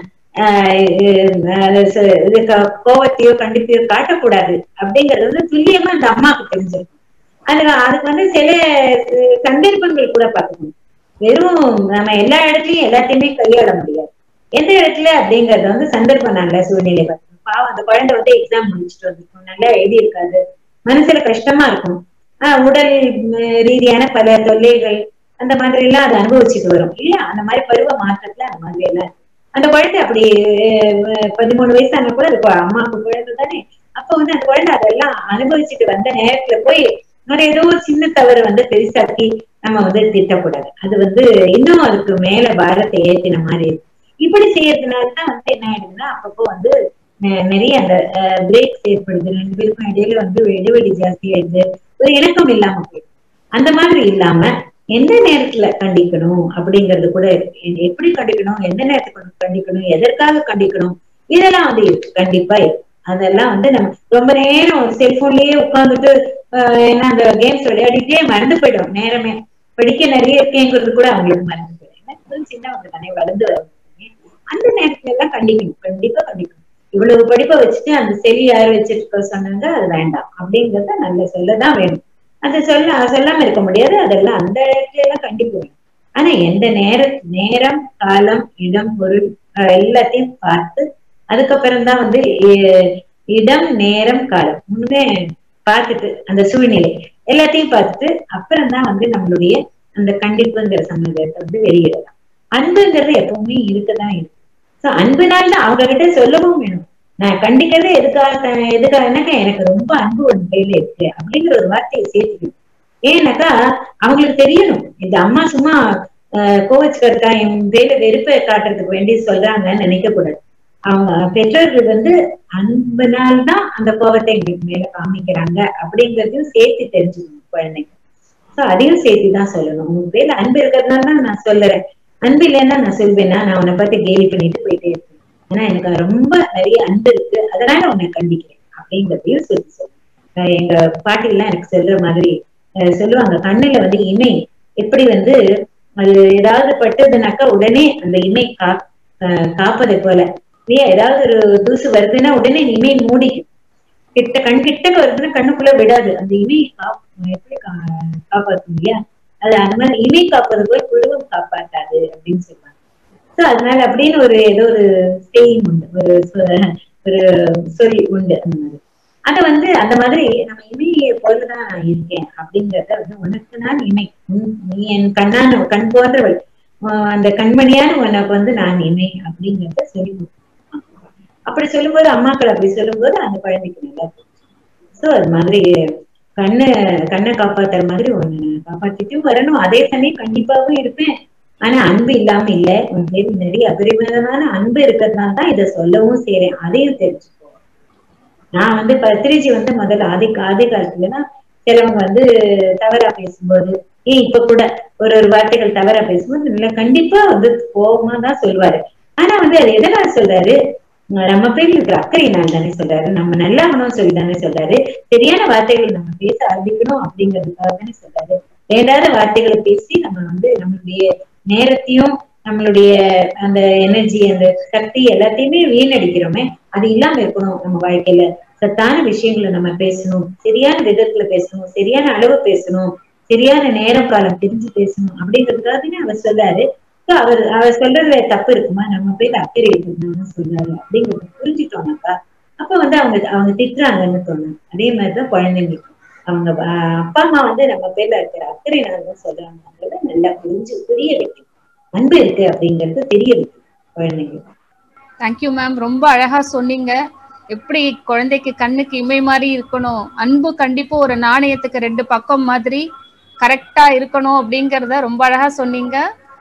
ஆஹ் இது- அது ச- இது க- கோவத்தையோ கண்டிப்பையோ காட்டக்கூடாது அப்படிங்கறது வந்து துல்லியமா அந்த அம்மாவுக்கு தெரிஞ்சிருக்கும் அதுல அதுக்கு வந்து சில அஹ், சந்தர்ப்பங்கள் கூட பார்க்கணும் வெறும் நம்ம எல்லா இடத்துலயும் எல்லாத்தையுமே கையாள முடியாது எந்த இடத்துல அப்படிங்கறது வந்து சந்தர்ப்பம் நல்ல சூழ்நிலை பார்க்கணும் பாவம் அந்த குழந்தை வந்து எக்ஸாம் முடிச்சுட்டு வந்திருக்கும் நல்லா எழுதி இருக்காது மனசுல கஷ்டமா இருக்கும் ஆஹ் உடல் உம், ரீதியான பல தொல்லைகள் அந்த மாதிரி எல்லாம் அதை அனுபவிச்சுட்டு வரும் இல்லையா அந்த மாதிரி பருவ மாற்றத்துல அந்த மாதிரி எல்லாம் இருக்கு. அந்த குழந்தை அப்படி அஹ், பதிமூணு வயசான கூட அது கு- அம்மாவுக்கு குழந்தை தானே அப்ப வந்து அந்த குழந்தை அதெல்லாம் அனுபவிச்சுட்டு வந்த நேரத்துல போய் வேற ஏதோ ஒரு சின்ன தவறு வந்து பெருசாக்கி நம்ம வந்து திட்டக்கூடாது அது வந்து இன்னும் அதுக்கு மேல பாரத்தை ஏத்தின மாதிரி இருக்கு இப்படி செய்யறதுனால தான் வந்து என்ன ஆயிடுதுன்னா அப்பப்போ வந்து நெ- நிறைய அந்த பிரேக்ஸ் ஏற்படுது ரெண்டு பேருக்கும் இடையில வந்து இடைவெளி ஜாஸ்தி ஆயிடுது ஒரு இணக்கம் இல்லாம போயிடுது அந்த மாதிரி இல்லாம எந்த நேரத்துல கண்டிக்கணும் அப்படிங்கிறது கூட இருக்கு எ- எப்படி கண்டிக்கணும் எந்த நேரத்துக்கு கண்டிக்கணும் எதற்காக கண்டிக்கணும் இதெல்லாம் வந்து இருக்கு கண்டிப்பா இருக்கு அதெல்லாம் வந்து நம்ம ரொம்ப நேரம் செல்போன்லயே உட்கார்ந்துட்டு ஆஹ் என்ன அந்த கேம்ஸ் விளையாடிட்டே மறந்து போயிடும் நேரமே படிக்க நிறைய இருக்கேங்கிறது கூட அவங்களுக்கு மறந்து போயிடும் ஏன்னா இன்னும் சின்னவங்க தானே வளர்ந்து வரவங்க தானே. அந்த நேரத்துல எல்லாம் கண்டிக்கணும் கண்டிப்பா கண்டிக்கணும் இவ்வளவு படிப்பை வச்சுட்டு அந்த செல் யார் வச்சிருக்க சொன்னாங்க அது வேண்டாம் அப்படிங்கறத நல்ல சொல்லதான் வேணும் அதை சொல்ல சொல்லாம இருக்க முடியாது அதெல்லாம் அந்த இடத்துல எல்லாம் கண்டிப்பு வேணும் ஆனா எந்த நேர நேரம் காலம் இடம் பொருள் அஹ் எல்லாத்தையும் பார்த்து அதுக்கப்புறம் தான் வந்து இ- இடம் நேரம் காலம் முன்னே பார்த்துட்டு அந்த சூழ்நிலை எல்லாத்தையும் பார்த்துட்டு அப்புறம் தான் வந்து நம்மளுடைய அந்த கண்டிப்புங்கிற சம்மந்தத்தை வந்து வெளியிடலாம் அன்புங்கிறது எப்பவுமே இருக்கதான் இருக்கு சோ அன்புனால தான் அவங்க கிட்ட சொல்லவும் வேணும் நான் கண்டிக்கிறது எதுக்காக எதுக்காகனாக்கா எனக்கு ரொம்ப அன்பு உன் கையில இருக்கு அப்படிங்கிற ஒரு வார்த்தையை சேர்த்துக்கணும் ஏன்னாக்கா அவங்களுக்கு தெரியணும் இந்த அம்மா சும்மா ஆஹ் கோவச்சுக்கிறதுக்கா என் பேர்ல வெறுப்பை காட்டுறதுக்கு வேண்டி சொல்றாங்கன்னு நினைக்க கூடாது அவங்க பெற்றோர்கள் வந்து அன்புனால தான் அந்த கோபத்தை எங்களுக்கு மேல காமிக்கிறாங்க அப்படிங்கறதையும் சேர்த்து தெரிஞ்சுக்கணும் குழந்தைங்க சோ அதையும் சேர்த்து தான் சொல்லணும் உங்க பேர்ல அன்பு இருக்கிறதுனால தான் நான் சொல்லுறேன் அன்பு இல்லைன்னா நான் சொல்வேன்னா நான் உன்னை பார்த்து கேலி பண்ணிட்டு போயிட்டே இருப்பேன் ஆனா எனக்கு ரொம்ப நிறைய அன்பு இருக்கு அதனால உன்னை கண்டிக்கிறேன் அப்படிங்கறதையும் சொல்லி சொல்லுவேன் எங்க பாட்டி எல்லாம் எனக்கு சொல்ற மாதிரி அஹ் சொல்லுவாங்க கண்ணுல வந்து இமை எப்படி வந்து அது ஏதாவது பட்டதுனாக்கா உடனே அந்த இமை கா அஹ் காப்பதை போல இல்லையா ஏதாவது ஒரு தூசு வருதுன்னா உடனே இமை மூடிக்கும் கிட்ட கண் கிட்ட வருதுன்னா கண்ணுக்குள்ள விடாது அந்த இமையை காப் எப்படி கா- காப்பாத்தும் இல்லையா அது அந்த மாதிரி இமை காப்பது போய் புருவம் காப்பாத்தாது அப்படின்னு சொல்லுவாங்க சோ அதனால அப்படின்னு ஒரு ஏதோ ஒரு ஸ்டேயிங் உண்டு ஒரு சொ- ஒரு சொல் உண்டு அந்த மாதிரி அத வந்து அந்த மாதிரி நம்ம இமையை போலதான் நான் இருக்கேன் அப்படிங்கறத வந்து உனக்கு நான் இமை உன்- நீ என் கண்ணான கண் போன்றவள் ஆஹ் அந்த கண்மணியான உனக்கு வந்து நான் இமை அப்படிங்கறத சொல்லி கொடுக்கணும். அப்படி சொல்லும்போது அம்மாக்கள் அப்படி சொல்லும்போது அந்த குழந்தைக்கு நல்லா சோ அது மாதிரி கண்ணை கண்ணை காப்பாத்துற மாதிரி ஒண்ணு காப்பாத்திட்டும் வரணும் அதே சமயம் கண்டிப்பாவும் இருப்பேன் ஆனா அன்பு இல்லாம இல்ல உன் பேர் நிறைய அபரிமிதமான அன்பு இருக்கிறதுனால தான் இதை சொல்லவும் செய்றேன் அதையும் தெரிஞ்சுக்கோ நான் வந்து பத்திரிஜி வந்து முதல்ல ஆதி ஆதி காலத்துலலாம் சிலவங்க வந்து தவறா பேசும்போது ஏன் இப்ப கூட ஒரு ஒரு வார்த்தைகள் தவறா பேசும்போது நல்லா கண்டிப்பா வந்து கோபமா தான் சொல்லுவாரு ஆனா வந்து அது எதனால சொல்றாரு நம்ம பேர்ல இருக்கிற அக்கறையினால் தானே சொல்றாரு நம்ம நல்லாகணும் சொல்லி தானே சொல்றாரு சரியான வார்த்தைகள் நம்ம பேச ஆரம்பிக்கணும் அப்படிங்கிறதுக்காக தானே சொல்றாரு வேண்டாத வார்த்தைகளை பேசி நம்ம வந்து நம்மளுடைய நேரத்தையும் நம்மளுடைய அந்த எனர்ஜி அந்த சக்தி எல்லாத்தையுமே வீணடிக்கிறோமே அது இல்லாம இருக்கணும் நம்ம வாழ்க்கையில சத்தான விஷயங்களை நம்ம பேசணும் சரியான விதத்துல பேசணும் சரியான அளவு பேசணும் சரியான நேரம் காலம் தெரிஞ்சு பேசணும் அப்படிங்கிறதுக்காக அவர் சொல்றாரு So அவர் அவர் சொல்றதுல தப்பு இருக்குமா நம்ம போய் அக்கறை இருக்குன்னு சொல்றாரு அப்படிங்கறத புரிஞ்சுட்டோம்னாக்கா அப்ப வந்து அவங்க அவங்க திட்டுறாங்கன்னு தோணும் அதே மாதிரிதான் குழந்தைங்களுக்கு அவங்க ஆஹ் அப்பா அம்மா வந்து நம்ம பேர்ல இருக்கிற அக்கறை தான் சொல்றாங்கிறத நல்லா புரிஞ்சு புரிய வைக்கணும் அன்பு இருக்கு அப்படிங்கறது தெரிய வைக்கணும் குழந்தைங்களுக்கு தேங்க்யூ மேம் ரொம்ப அழகா சொன்னீங்க எப்படி குழந்தைக்கு கண்ணுக்கு இமை மாதிரி இருக்கணும் அன்பு கண்டிப்பா ஒரு நாணயத்துக்கு ரெண்டு பக்கம் மாதிரி கரெக்டா இருக்கணும் அப்படிங்கறத ரொம்ப அழகா சொன்னீங்க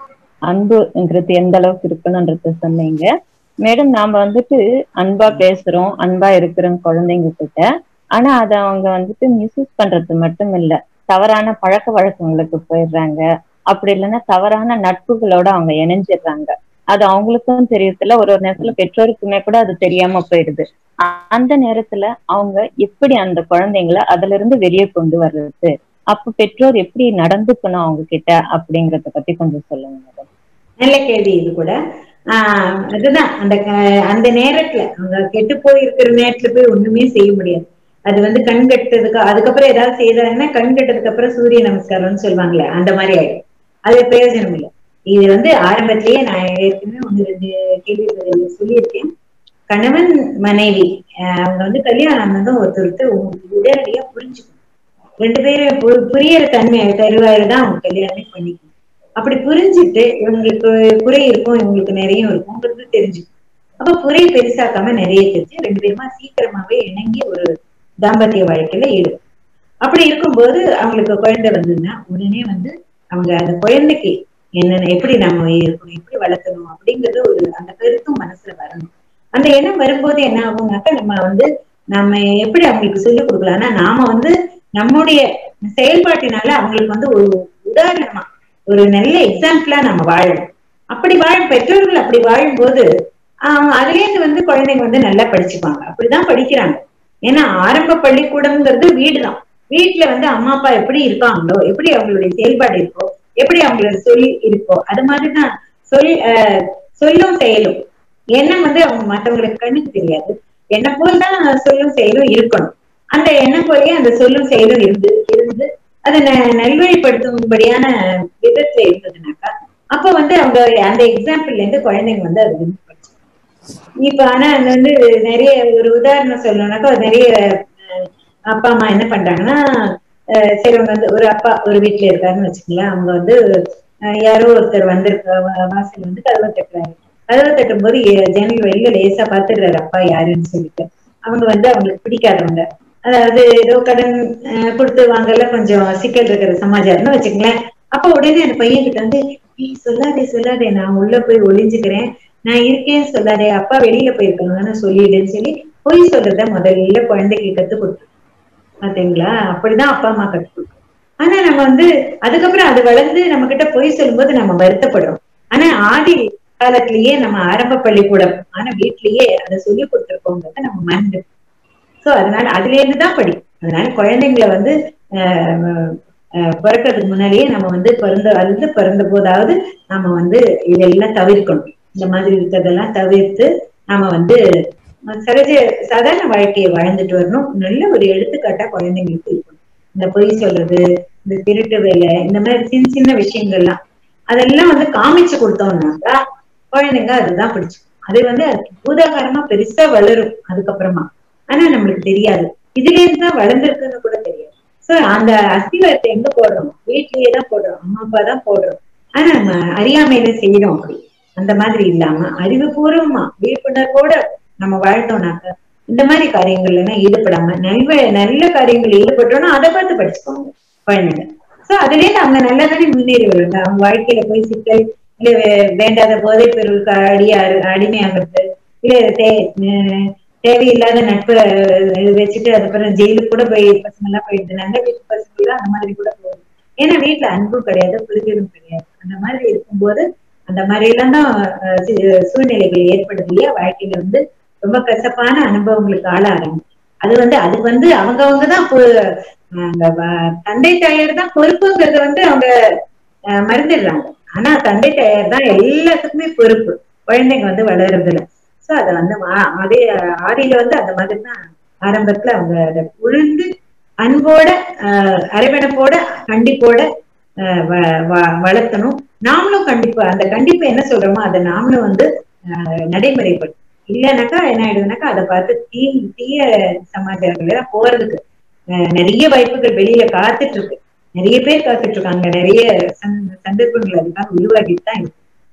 அன்புங்கிறது எந்த அளவுக்கு இருக்கணும்ன்றத சொன்னீங்க மேடம் நாம வந்துட்டு அன்பா பேசுறோம் அன்பா இருக்கிறோம் குழந்தைங்க கிட்ட ஆனா அத அவங்க வந்துட்டு மிஸ்யூஸ் பண்றது மட்டும் இல்ல தவறான பழக்க வழக்கங்களுக்கு போயிடுறாங்க அப்படி இல்லைன்னா தவறான நட்புகளோட அவங்க இணைஞ்சிடுறாங்க அது அவங்களுக்கும் தெரியறதில்ல ஒரு ஒரு நேரத்துல பெற்றோருக்குமே கூட அது தெரியாம போயிடுது அ- அந்த நேரத்துல அவங்க எப்படி அந்த குழந்தைங்களை அதுல இருந்து வெளியே கொண்டு வர்றது அப்ப பெற்றோர் எப்படி நடந்துக்கணும் அவங்க கிட்ட அப்படிங்கறத பத்தி கொஞ்சம் சொல்லுங்க மேடம் நல்ல கேள்வி இது கூட ஆஹ் அதுதான் அந்த க- அந்த நேரத்துல அவங்க கெட்டு போயிருக்கிற நேரத்துல போய் ஒண்ணுமே செய்ய முடியாது அது வந்து கண் கட்டுறதுக்கு அதுக்கப்புறம் ஏதாவது செய்தாங்கன்னா கண் கட்டுறதுக்கு அப்புறம் சூரிய நமஸ்காரம்னு சொல்லுவாங்களே அந்த மாதிரி ஆயிடும் அது பிரயோஜனம் இல்லை இது வந்து ஆரம்பத்திலேயே நான் ஏற்கனவே ஒண்ணு ரெண்டு கேள்வி பதில் சொல்லியிருக்கேன் கணவன் மனைவி ஆஹ் அவங்க வந்து கல்யாணம் ஆனதும் ஒருத்தர் ஒருத்தர் உங்களுக்கு உடனடியா புரிஞ்சுக்கணும் ரெண்டு பேரும் பு- புரியற தன்மை தருவாயில தான் அவங்க கல்யாணமே பண்ணிக்கணும் அப்படி புரிஞ்சுட்டு இவங்களுக்கு குறை இருக்கும் இவங்களுக்கு நிறைய இருக்கும்ங்கிறது தெரிஞ்சுக்கணும் அப்ப குறை பெருசாக்காம நிறைய தெரிஞ்சு ரெண்டு பேருமா சீக்கிரமாவே இணங்கி ஒரு தாம்பத்திய வாழ்க்கையில ஈடுபடும் அப்படி இருக்கும்போது அவங்களுக்கு குழந்தை வந்ததுன்னா உடனே வந்து அவங்க அந்த குழந்தைக்கு என்னென்ன எப்படி நம்ம இருக்கணும் எப்படி வளர்க்கணும் அப்படிங்கறது ஒரு அந்த கருத்தும் மனசுல வரணும் அந்த எண்ணம் வரும்போது என்ன ஆகும்னாக்கா நம்ம வந்து நம்ம எப்படி அவங்களுக்கு சொல்லிக் கொடுக்கலாம்னா நாம வந்து நம்முடைய செயல்பாட்டினால அவங்களுக்கு வந்து ஒரு உதாரணமா ஒரு நல்ல எக்ஸாம்பிளா நம்ம வாழணும் அப்படி வாழும் பெற்றோர்கள் அப்படி வாழும்போது ஆஹ் அதுல இருந்து வந்து குழந்தைங்க வந்து நல்லா படிச்சுப்பாங்க அப்படிதான் படிக்கிறாங்க ஏன்னா ஆரம்ப பள்ளிக்கூடம்ங்கிறது வீடுதான் வீட்டுல வந்து அம்மா அப்பா எப்படி இருக்காங்களோ எப்படி அவங்களுடைய செயல்பாடு இருக்கோ எப்படி அவங்களோட சொல் இருக்கோ அது மாதிரிதான் சொல் ஆஹ் சொல்லும் செயலும் எண்ணம் வந்து அவங்க மத்தவங்களுக்கு கண்ணுக்கு தெரியாது என்ன போல் தான் சொல்லும் செயலும் இருக்கணும் அந்த எண்ணம் போலயே அந்த சொல்லும் செயலும் இருந்து இருந்து அதை ந- நல்வழிப்படுத்தும்படியான விதத்துல இருந்ததுனாக்கா அப்ப வந்து அவங்க அந்த எக்ஸாம்பிள்ல இருந்து குழந்தைங்க வந்து அது வந்து படிச்சுப்பாங்க. இப்ப ஆனா அது வந்து நிறைய ஒரு உதாரணம் சொல்லணும்னாக்கா நிறைய அஹ், அப்பா அம்மா என்ன பண்றாங்கன்னா அஹ், சரி அவங்க வந்து ஒரு அப்பா ஒரு வீட்டுல இருக்காருன்னு வச்சுக்கலாம் அவங்க வந்து அஹ், யாரோ ஒருத்தர் வந்திருக்க வா- வாசல் வந்து கதவை தட்டுறாரு கதவை தட்டும் போது எ- ஜன்னல் வெளியில லேசா பாத்துடுறாரு அப்பா யாருன்னு சொல்லிட்டு அவங்க வந்து அவங்களுக்கு பிடிக்காதவங்க அதாவது ஏதோ கடன் அஹ், கொடுத்து வாங்கல கொஞ்சம் சிக்கல் இருக்கிற சமாச்சாரம்னு வச்சுக்கங்களேன் அப்ப உடனே அந்த பையன் கிட்ட வந்து "ஏய், சொல்லாதே சொல்லாதே நான் உள்ள போய் ஒளிஞ்சுக்கிறேன் நான் இருக்கேன் சொல்லாதே அப்பா வெளியில போயிருக்காங்கன்னு சொல்லிடுன்னு சொல்லி பொய் சொல்றத முதல்ல குழந்தைக்கு கத்து கொடுத்து பாத்தீங்களா அப்படிதான் அப்பா அம்மா கத்து கொடுக்கணும் ஆனா நம்ம வந்து அதுக்கப்புறம் அது வளர்ந்து நம்ம கிட்ட பொய் சொல்லும்போது நம்ம வருத்தப்படுறோம் ஆனா ஆதி காலத்திலேயே நம்ம ஆரம்ப பள்ளிக்கூடம் ஆனா வீட்லயே அதை சொல்லி கொடுத்துருக்கோங்கிறத நம்ம மறந்து சோ அதனால அதுல இருந்து தான் படிக்கும் அதனால குழந்தைங்களை வந்து ஆஹ் ஆஹ் பிறக்கிறதுக்கு முன்னாடியே நம்ம வந்து பிறந்த அது பிறந்த போதாவது நம்ம வந்து இதெல்லாம் தவிர்க்கணும் இந்த மாதிரி இருக்கிறதெல்லாம் தவிர்த்து நாம வந்து சகஜ சாதாரண வாழ்க்கையை வாழ்ந்துட்டு வரணும் நல்ல ஒரு எடுத்துக்காட்டா குழந்தைங்களுக்கு இருக்கணும் இந்த பொய் சொல்றது இந்த திருட்டு வேலை இந்த மாதிரி சின்ன சின்ன விஷயங்கள்லாம் அதெல்லாம் வந்து காமிச்சு கொடுத்தோம்னாக்கா குழந்தைங்க அதுதான் பிடிச்சுக்கும் அது வந்து அதுக்கு பூதாகாரமா பெருசா வளரும் அதுக்கப்புறமா ஆனா நம்மளுக்கு தெரியாது இதுல இருந்து தான் வளர்ந்துருக்குன்னு கூட தெரியாது சோ அந்த அஸ்திவாரத்தை எங்க போடுறோம் வீட்லயே தான் போடுறோம் அம்மா அப்பா தான் போடுறோம் ஆனா நம்ம அறியாமையில செய்யறோம் அப்படி அந்த மாதிரி இல்லாம அறிவுபூர்வமா விழிப்புணர்வோட நம்ம வாழ்ந்தோம்னாக்க இந்த மாதிரி காரியங்கள்ல எல்லாம் ஈடுபடாம நல்ல நல்ல காரியங்கள் ஈடுபட்டோம்னா அதை பார்த்து படிச்சுக்கோங்க குழந்தைங்க சோ அதுல இருந்து அவங்க நல்லதானே முன்னேறி வருவாங்க அவங்க வாழ்க்கையில போய் சிக்கல் இல்ல வே- வேண்டாத போதைப் பொருளுக்கு அடியா அடிமையாகிறது இல்ல தே- அஹ் தேவையில்லாத நட்பை அஹ் வச்சுட்டு அதுக்கப்புறம் ஜெயிலுக்கு கூட போய் பசங்க எல்லாம் போயிடுது நல்ல வீட்டு பசங்க எல்லாம் அந்த மாதிரி கூட போகுது ஏன்னா வீட்டுல அன்பும் கிடையாது புரிதலும் கிடையாது அந்த மாதிரி இருக்கும்போது அந்த மாதிரி எல்லாம் தான் அஹ், சி- சூழ்நிலைகள் ஏற்படுது இல்லையா வாழ்க்கையில வந்து ரொம்ப கசப்பான அனுபவங்களுக்கு ஆளாகிறாங்க அது வந்து அதுக்கு வந்து அவங்கவங்க தான் பொ- அந்த வ- தந்தை தாயார் தான் பொறுப்புங்கிறத வந்து அவங்க அஹ், மறந்துடுறாங்க ஆனா தந்தை தாயார் தான் எல்லாத்துக்குமே பொறுப்பு குழந்தைங்க வந்து வளருறதுல சோ அத வந்து வா- அதே ஆதியில வந்து அந்த மாதிரி தான் ஆரம்பத்துல அவங்க அதை உழுந்து அன்போட ஆஹ் அரவணைப்போட கண்டிப்போட ஆஹ் வ- வ- வளர்த்தணும் நாமளும் கண்டிப்பா அந்த கண்டிப்பு என்ன சொல்றோமோ அதை நாமளும் வந்து ஆஹ் நடைமுறைப்படுத்தணும் இல்லைனாக்கா என்ன ஆயிடுதுனாக்கா அதை பார்த்து தீ தீய சமாச்சாரங்கள போறதுக்கு ஆஹ் நிறைய வாய்ப்புகள் வெளியில காத்துட்டு இருக்கு நிறைய பேர் காத்துட்டு இருக்காங்க நிறைய சந்த- சந்தர்ப்பங்கள் அதுக்காக உருவாக்கிட்டு தான் இருக்கு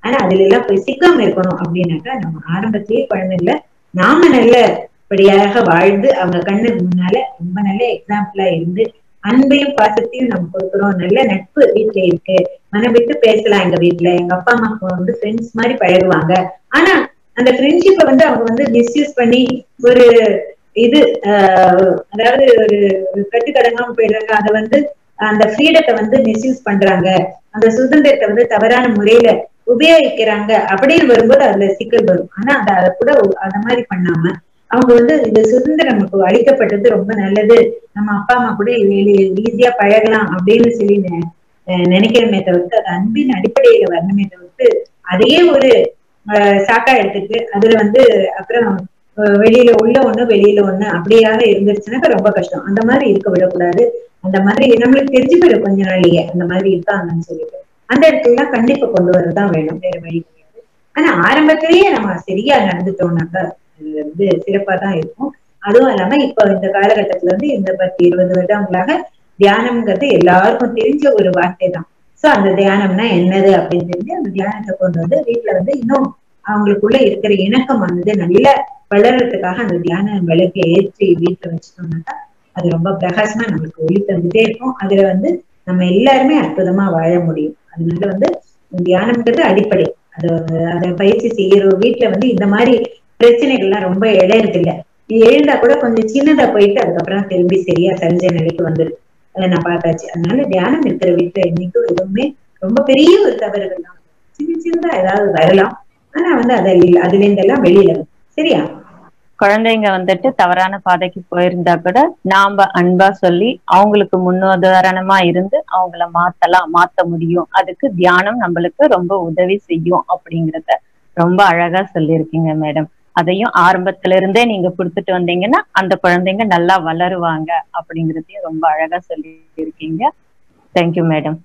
ஆனா அதுல எல்லாம் போய் சிக்காம இருக்கணும் அப்படின்னாக்கா நம்ம ஆரம்பத்திலேயே குழந்தைங்கள நாம நல்லபடியாக வாழ்ந்து அவங்க கண்ணுக்கு முன்னால ரொம்ப நல்ல எக்ஸாம்பிளா இருந்து அன்பையும் பாசத்தையும் நம்ம கொடுக்குறோம் நல்ல நட்பு வீட்டுல இருக்கு மனம் விட்டு பேசலாம் எங்க வீட்டுல எங்க அப்பா அம்மா வந்து ஃப்ரெண்ட்ஸ் மாதிரி பழகுவாங்க ஆனா அந்த ஃப்ரெண்ட்ஷிப்பை வந்து அவங்க வந்து மிஸ்யூஸ் பண்ணி ஒரு இது ஆஹ் அதாவது ஒரு கட்டுக்கடங்காம போயிடுறாங்க அதை வந்து அந்த ஃப்ரீடத்தை வந்து மிஸ்யூஸ் பண்றாங்க அந்த சுதந்திரத்தை வந்து தவறான முறையில உபயோகிக்கிறாங்க அப்படின்னு வரும்போது அதுல சிக்கல் வரும் ஆனா அத அதை கூட அந்த மாதிரி பண்ணாம அவங்க வந்து இந்த சுதந்திரம் நமக்கு அளிக்கப்பட்டது ரொம்ப நல்லது நம்ம அப்பா அம்மா கூட ஈஸியா பழகலாம் அப்படின்னு சொல்லி நினைக்கிறமே தவிர்த்து அது அன்பின் அடிப்படையில வரணுமே தவிர்த்து அதையே ஒரு சாக்கா எடுத்துட்டு அதுல வந்து அப்புறம் வெளியில உள்ள ஒண்ணு வெளியில ஒண்ணு அப்படியாக இருந்துருச்சுன்னா ரொம்ப கஷ்டம் அந்த மாதிரி இருக்க விடக்கூடாது அந்த மாதிரி நம்மளுக்கு தெரிஞ்சு போயிடும் கொஞ்ச நாள்லயே அந்த மாதிரி இருக்காங்கன்னு சொல்லிட்டு அந்த இடத்துல கண்டிப்பா கொண்டு வரதான் வேணும் வேற வழி கிடையாது ஆனா ஆரம்பத்திலேயே நம்ம சரியா நடந்துட்டோம்னாக்கா அது வந்து சிறப்பா தான் இருக்கும் அதுவும் இல்லாம இப்ப இந்த காலகட்டத்துல வந்து இந்த பத்து இருபது வருடங்களாக தியானம்ங்கிறது எல்லாருக்கும் தெரிஞ்ச ஒரு வார்த்தை தான் சோ அந்த தியானம்னா என்னது அப்படின்னு தெரிஞ்சு அந்த தியானத்தை கொண்டு வந்து வீட்டுல வந்து இன்னும் அவங்களுக்குள்ள இருக்கிற இணக்கமானது நல்ல வளர்றதுக்காக அந்த தியான விளக்கை ஏற்றி வீட்டுல வச்சுட்டோம்னாக்கா அது ரொம்ப பிரகாசமா நம்மளுக்கு ஒளி தந்துட்டே இருக்கும் அதுல வந்து நம்ம எல்லாருமே அற்புதமா வாழ முடியும் அதனால வந்து தியானம்ங்கிறது அடிப்படை அது அதை பயிற்சி செய்யற வீட்டுல வந்து இந்த மாதிரி பிரச்சனைகள்லாம் ரொம்ப இடையிறது இல்லை நீ எழுந்தா கூட கொஞ்சம் சின்னதா போயிட்டு அதுக்கப்புறம் திரும்பி சரியா சரிஞ்ச நிலைக்கு வந்துடும் அதை நான் பார்த்தாச்சு அதனால தியானம் இருக்கிற வீட்டுல இன்னைக்கும் எதுவுமே ரொம்ப பெரிய ஒரு தவறுகள் தான் சின்ன சின்னதா ஏதாவது வரலாம் ஆனா வந்து அதை அதுல இருந்தெல்லாம் வெளியில சரியா குழந்தைங்க வந்துட்டு தவறான பாதைக்கு போயிருந்தா கூட நாம அன்பா சொல்லி அவங்களுக்கு முன்னுதாரணமா இருந்து அவங்கள மாத்தலாம் மாத்த முடியும் அதுக்கு தியானம் நம்மளுக்கு ரொம்ப உதவி செய்யும் அப்படிங்கறத ரொம்ப அழகா சொல்லியிருக்கீங்க மேடம் அதையும் ஆரம்பத்துல இருந்தே நீங்க கொடுத்துட்டு வந்தீங்கன்னா அந்த குழந்தைங்க நல்லா வளருவாங்க அப்படிங்கறதையும் ரொம்ப அழகா சொல்லி இருக்கீங்க தேங்க்யூ மேடம்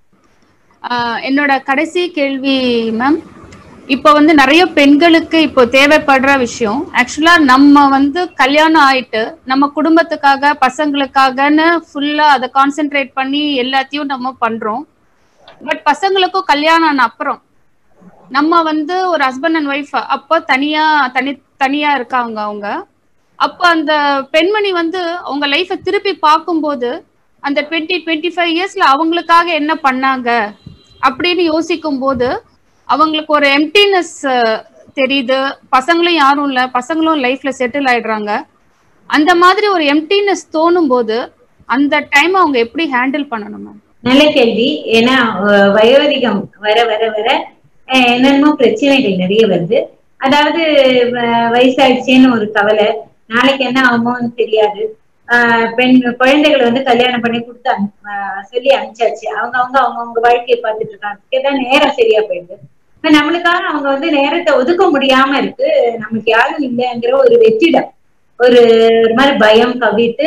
என்னோட கடைசி கேள்வி மேம் இப்போ வந்து நிறைய பெண்களுக்கு இப்போ தேவைப்படுற விஷயம் ஆக்சுவலா நம்ம வந்து கல்யாணம் ஆயிட்டு நம்ம குடும்பத்துக்காக பசங்களுக்காகன்னு ஃபுல்லா அதை கான்சென்ட்ரேட் பண்ணி எல்லாத்தையும் நம்ம பண்றோம் பட் பசங்களுக்கும் கல்யாணம் ஆன அப்புறம் நம்ம வந்து ஒரு ஹஸ்பண்ட் அண்ட் ஒய்ஃப் அப்போ தனியா தனி தனியா இருக்காங்க அவங்க அப்போ அந்த பெண்மணி வந்து அவங்க லைஃபை திருப்பி பார்க்கும்போது அந்த டுவெண்ட்டி டுவெண்ட்டி ஃபைவ் இயர்ஸ்ல அவங்களுக்காக என்ன பண்ணாங்க அப்படின்னு யோசிக்கும் போது அவங்களுக்கு ஒரு எம்டினஸ் தெரியுது பசங்களும் யாரும் இல்ல பசங்களும் லைஃப்ல செட்டில் ஆயிடுறாங்க அந்த மாதிரி ஒரு எம்டினஸ் தோணும் போது அந்த டைம் அவங்க எப்படி ஹேண்டில் பண்ணணும் மேம் நல்ல கேள்வி ஏன்னா வயோதிகம் வர வர வர என்னென்னமோ பிரச்சனைகள் நிறைய வருது அதாவது வயசாயிடுச்சேன்னு ஒரு கவலை நாளைக்கு என்ன ஆகுமோன்னு தெரியாது ஆஹ் பெண் குழந்தைகளை வந்து கல்யாணம் பண்ணி கொடுத்து சொல்லி அனுப்பிச்சாச்சு அவங்க அவங்க அவங்கவுங்க வாழ்க்கையை பார்த்துட்டு இருக்காங்க தான் நேரம் சரியா போயிடுது இப்ப நம்மளுக்காக அவங்க வந்து நேரத்தை ஒதுக்க முடியாம இருக்கு நமக்கு யாரும் இல்லைங்கிற ஒரு வெற்றிடம் ஒரு ஒரு மாதிரி பயம் கவிட்டு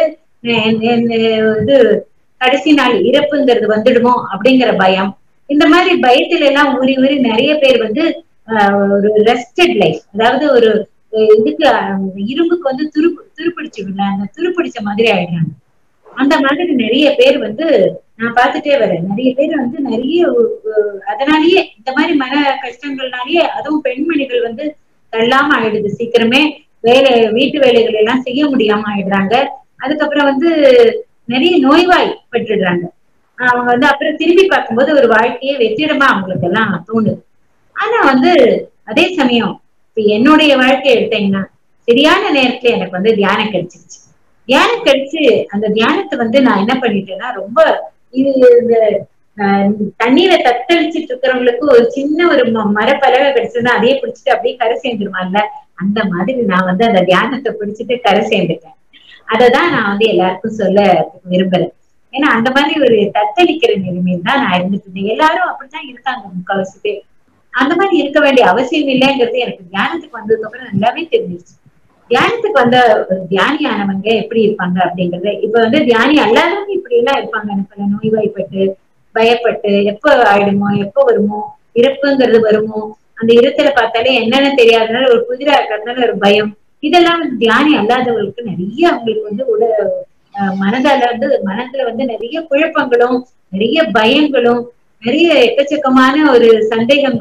இது கடைசி நாள் இறப்புங்கிறது வந்துடுமோ அப்படிங்கிற பயம் இந்த மாதிரி பயத்துல எல்லாம் ஊறி ஊறி நிறைய பேர் வந்து ஒரு ரெஸ்டட் லைஃப் அதாவது ஒரு இதுக்கு இரும்புக்கு வந்து துரு துருப்பிடிச்சுடுங்க அந்த துருப்பிடிச்ச மாதிரி ஆயிடுறாங்க அந்த மாதிரி நிறைய பேர் வந்து நான் பார்த்துட்டே வரேன் நிறைய பேர் வந்து நிறைய அதனாலயே இந்த மாதிரி மன கஷ்டங்கள்னாலயே அதுவும் பெண்மணிகள் வந்து தள்ளாம ஆயிடுது சீக்கிரமே வேலை வீட்டு வேலைகள் எல்லாம் செய்ய முடியாம ஆயிடுறாங்க அதுக்கப்புறம் வந்து நிறைய நோய்வாய் பெற்றுடுறாங்க அவங்க வந்து அப்புறம் திரும்பி பார்க்கும்போது ஒரு வாழ்க்கையே வெற்றிடமா அவங்களுக்கு எல்லாம் தோணுது ஆனா வந்து அதே சமயம் இப்ப என்னுடைய வாழ்க்கை எடுத்தீங்கன்னா சரியான நேரத்துல எனக்கு வந்து தியானம் கிடைச்சிருச்சு தியானம் கிடைச்சு அந்த தியானத்தை வந்து நான் என்ன பண்ணிட்டேன்னா ரொம்ப இது இந்த தண்ணீரை தத்தளிச்சிட்டு இருக்கிறவங்களுக்கு ஒரு சின்ன ஒரு மரப்பலகை கிடைச்சதுன்னா அதையே பிடிச்சிட்டு அப்படியே கரை சேர்ந்துருமான்ல அந்த மாதிரி நான் வந்து அந்த தியானத்தை பிடிச்சிட்டு கரை சேர்ந்துட்டேன் அததான் நான் வந்து எல்லாருக்கும் சொல்ல விரும்புறேன் ஏன்னா அந்த மாதிரி ஒரு தத்தளிக்கிற நிலைமையில் தான் நான் இருந்துட்டு இருந்தேன் எல்லாரும் அப்படித்தான் இருக்காங்க முக்கால்வாசி பேர் அந்த மாதிரி இருக்க வேண்டிய அவசியம் இல்லைங்கிறது எனக்கு தியானத்துக்கு வந்ததுக்கு அப்புறம் நல்லாவே தெரிஞ்சிருச்சு தியானத்துக்கு வந்த ஒரு தியானியானவங்க எப்படி இருப்பாங்க அப்படிங்கறது இப்ப வந்து தியானி அல்லாதவங்க இப்படி எல்லாம் இருப்பாங்க பல நோய்வாய்ப்பட்டு பயப்பட்டு எப்ப ஆயிடுமோ எப்ப வருமோ இறப்புங்கிறது வருமோ அந்த இருத்தல பார்த்தாலே என்னன்னு தெரியாதனால ஒரு புதிரா இருக்கிறதுனால ஒரு பயம் இதெல்லாம் வந்து தியானி அல்லாதவர்களுக்கு நிறைய அவங்களுக்கு வந்து உட மனதால வந்து மனத்துல வந்து நிறைய குழப்பங்களும் நிறைய பயங்களும் நிறைய எக்கச்சக்கமான ஒரு சந்தேகங்களும்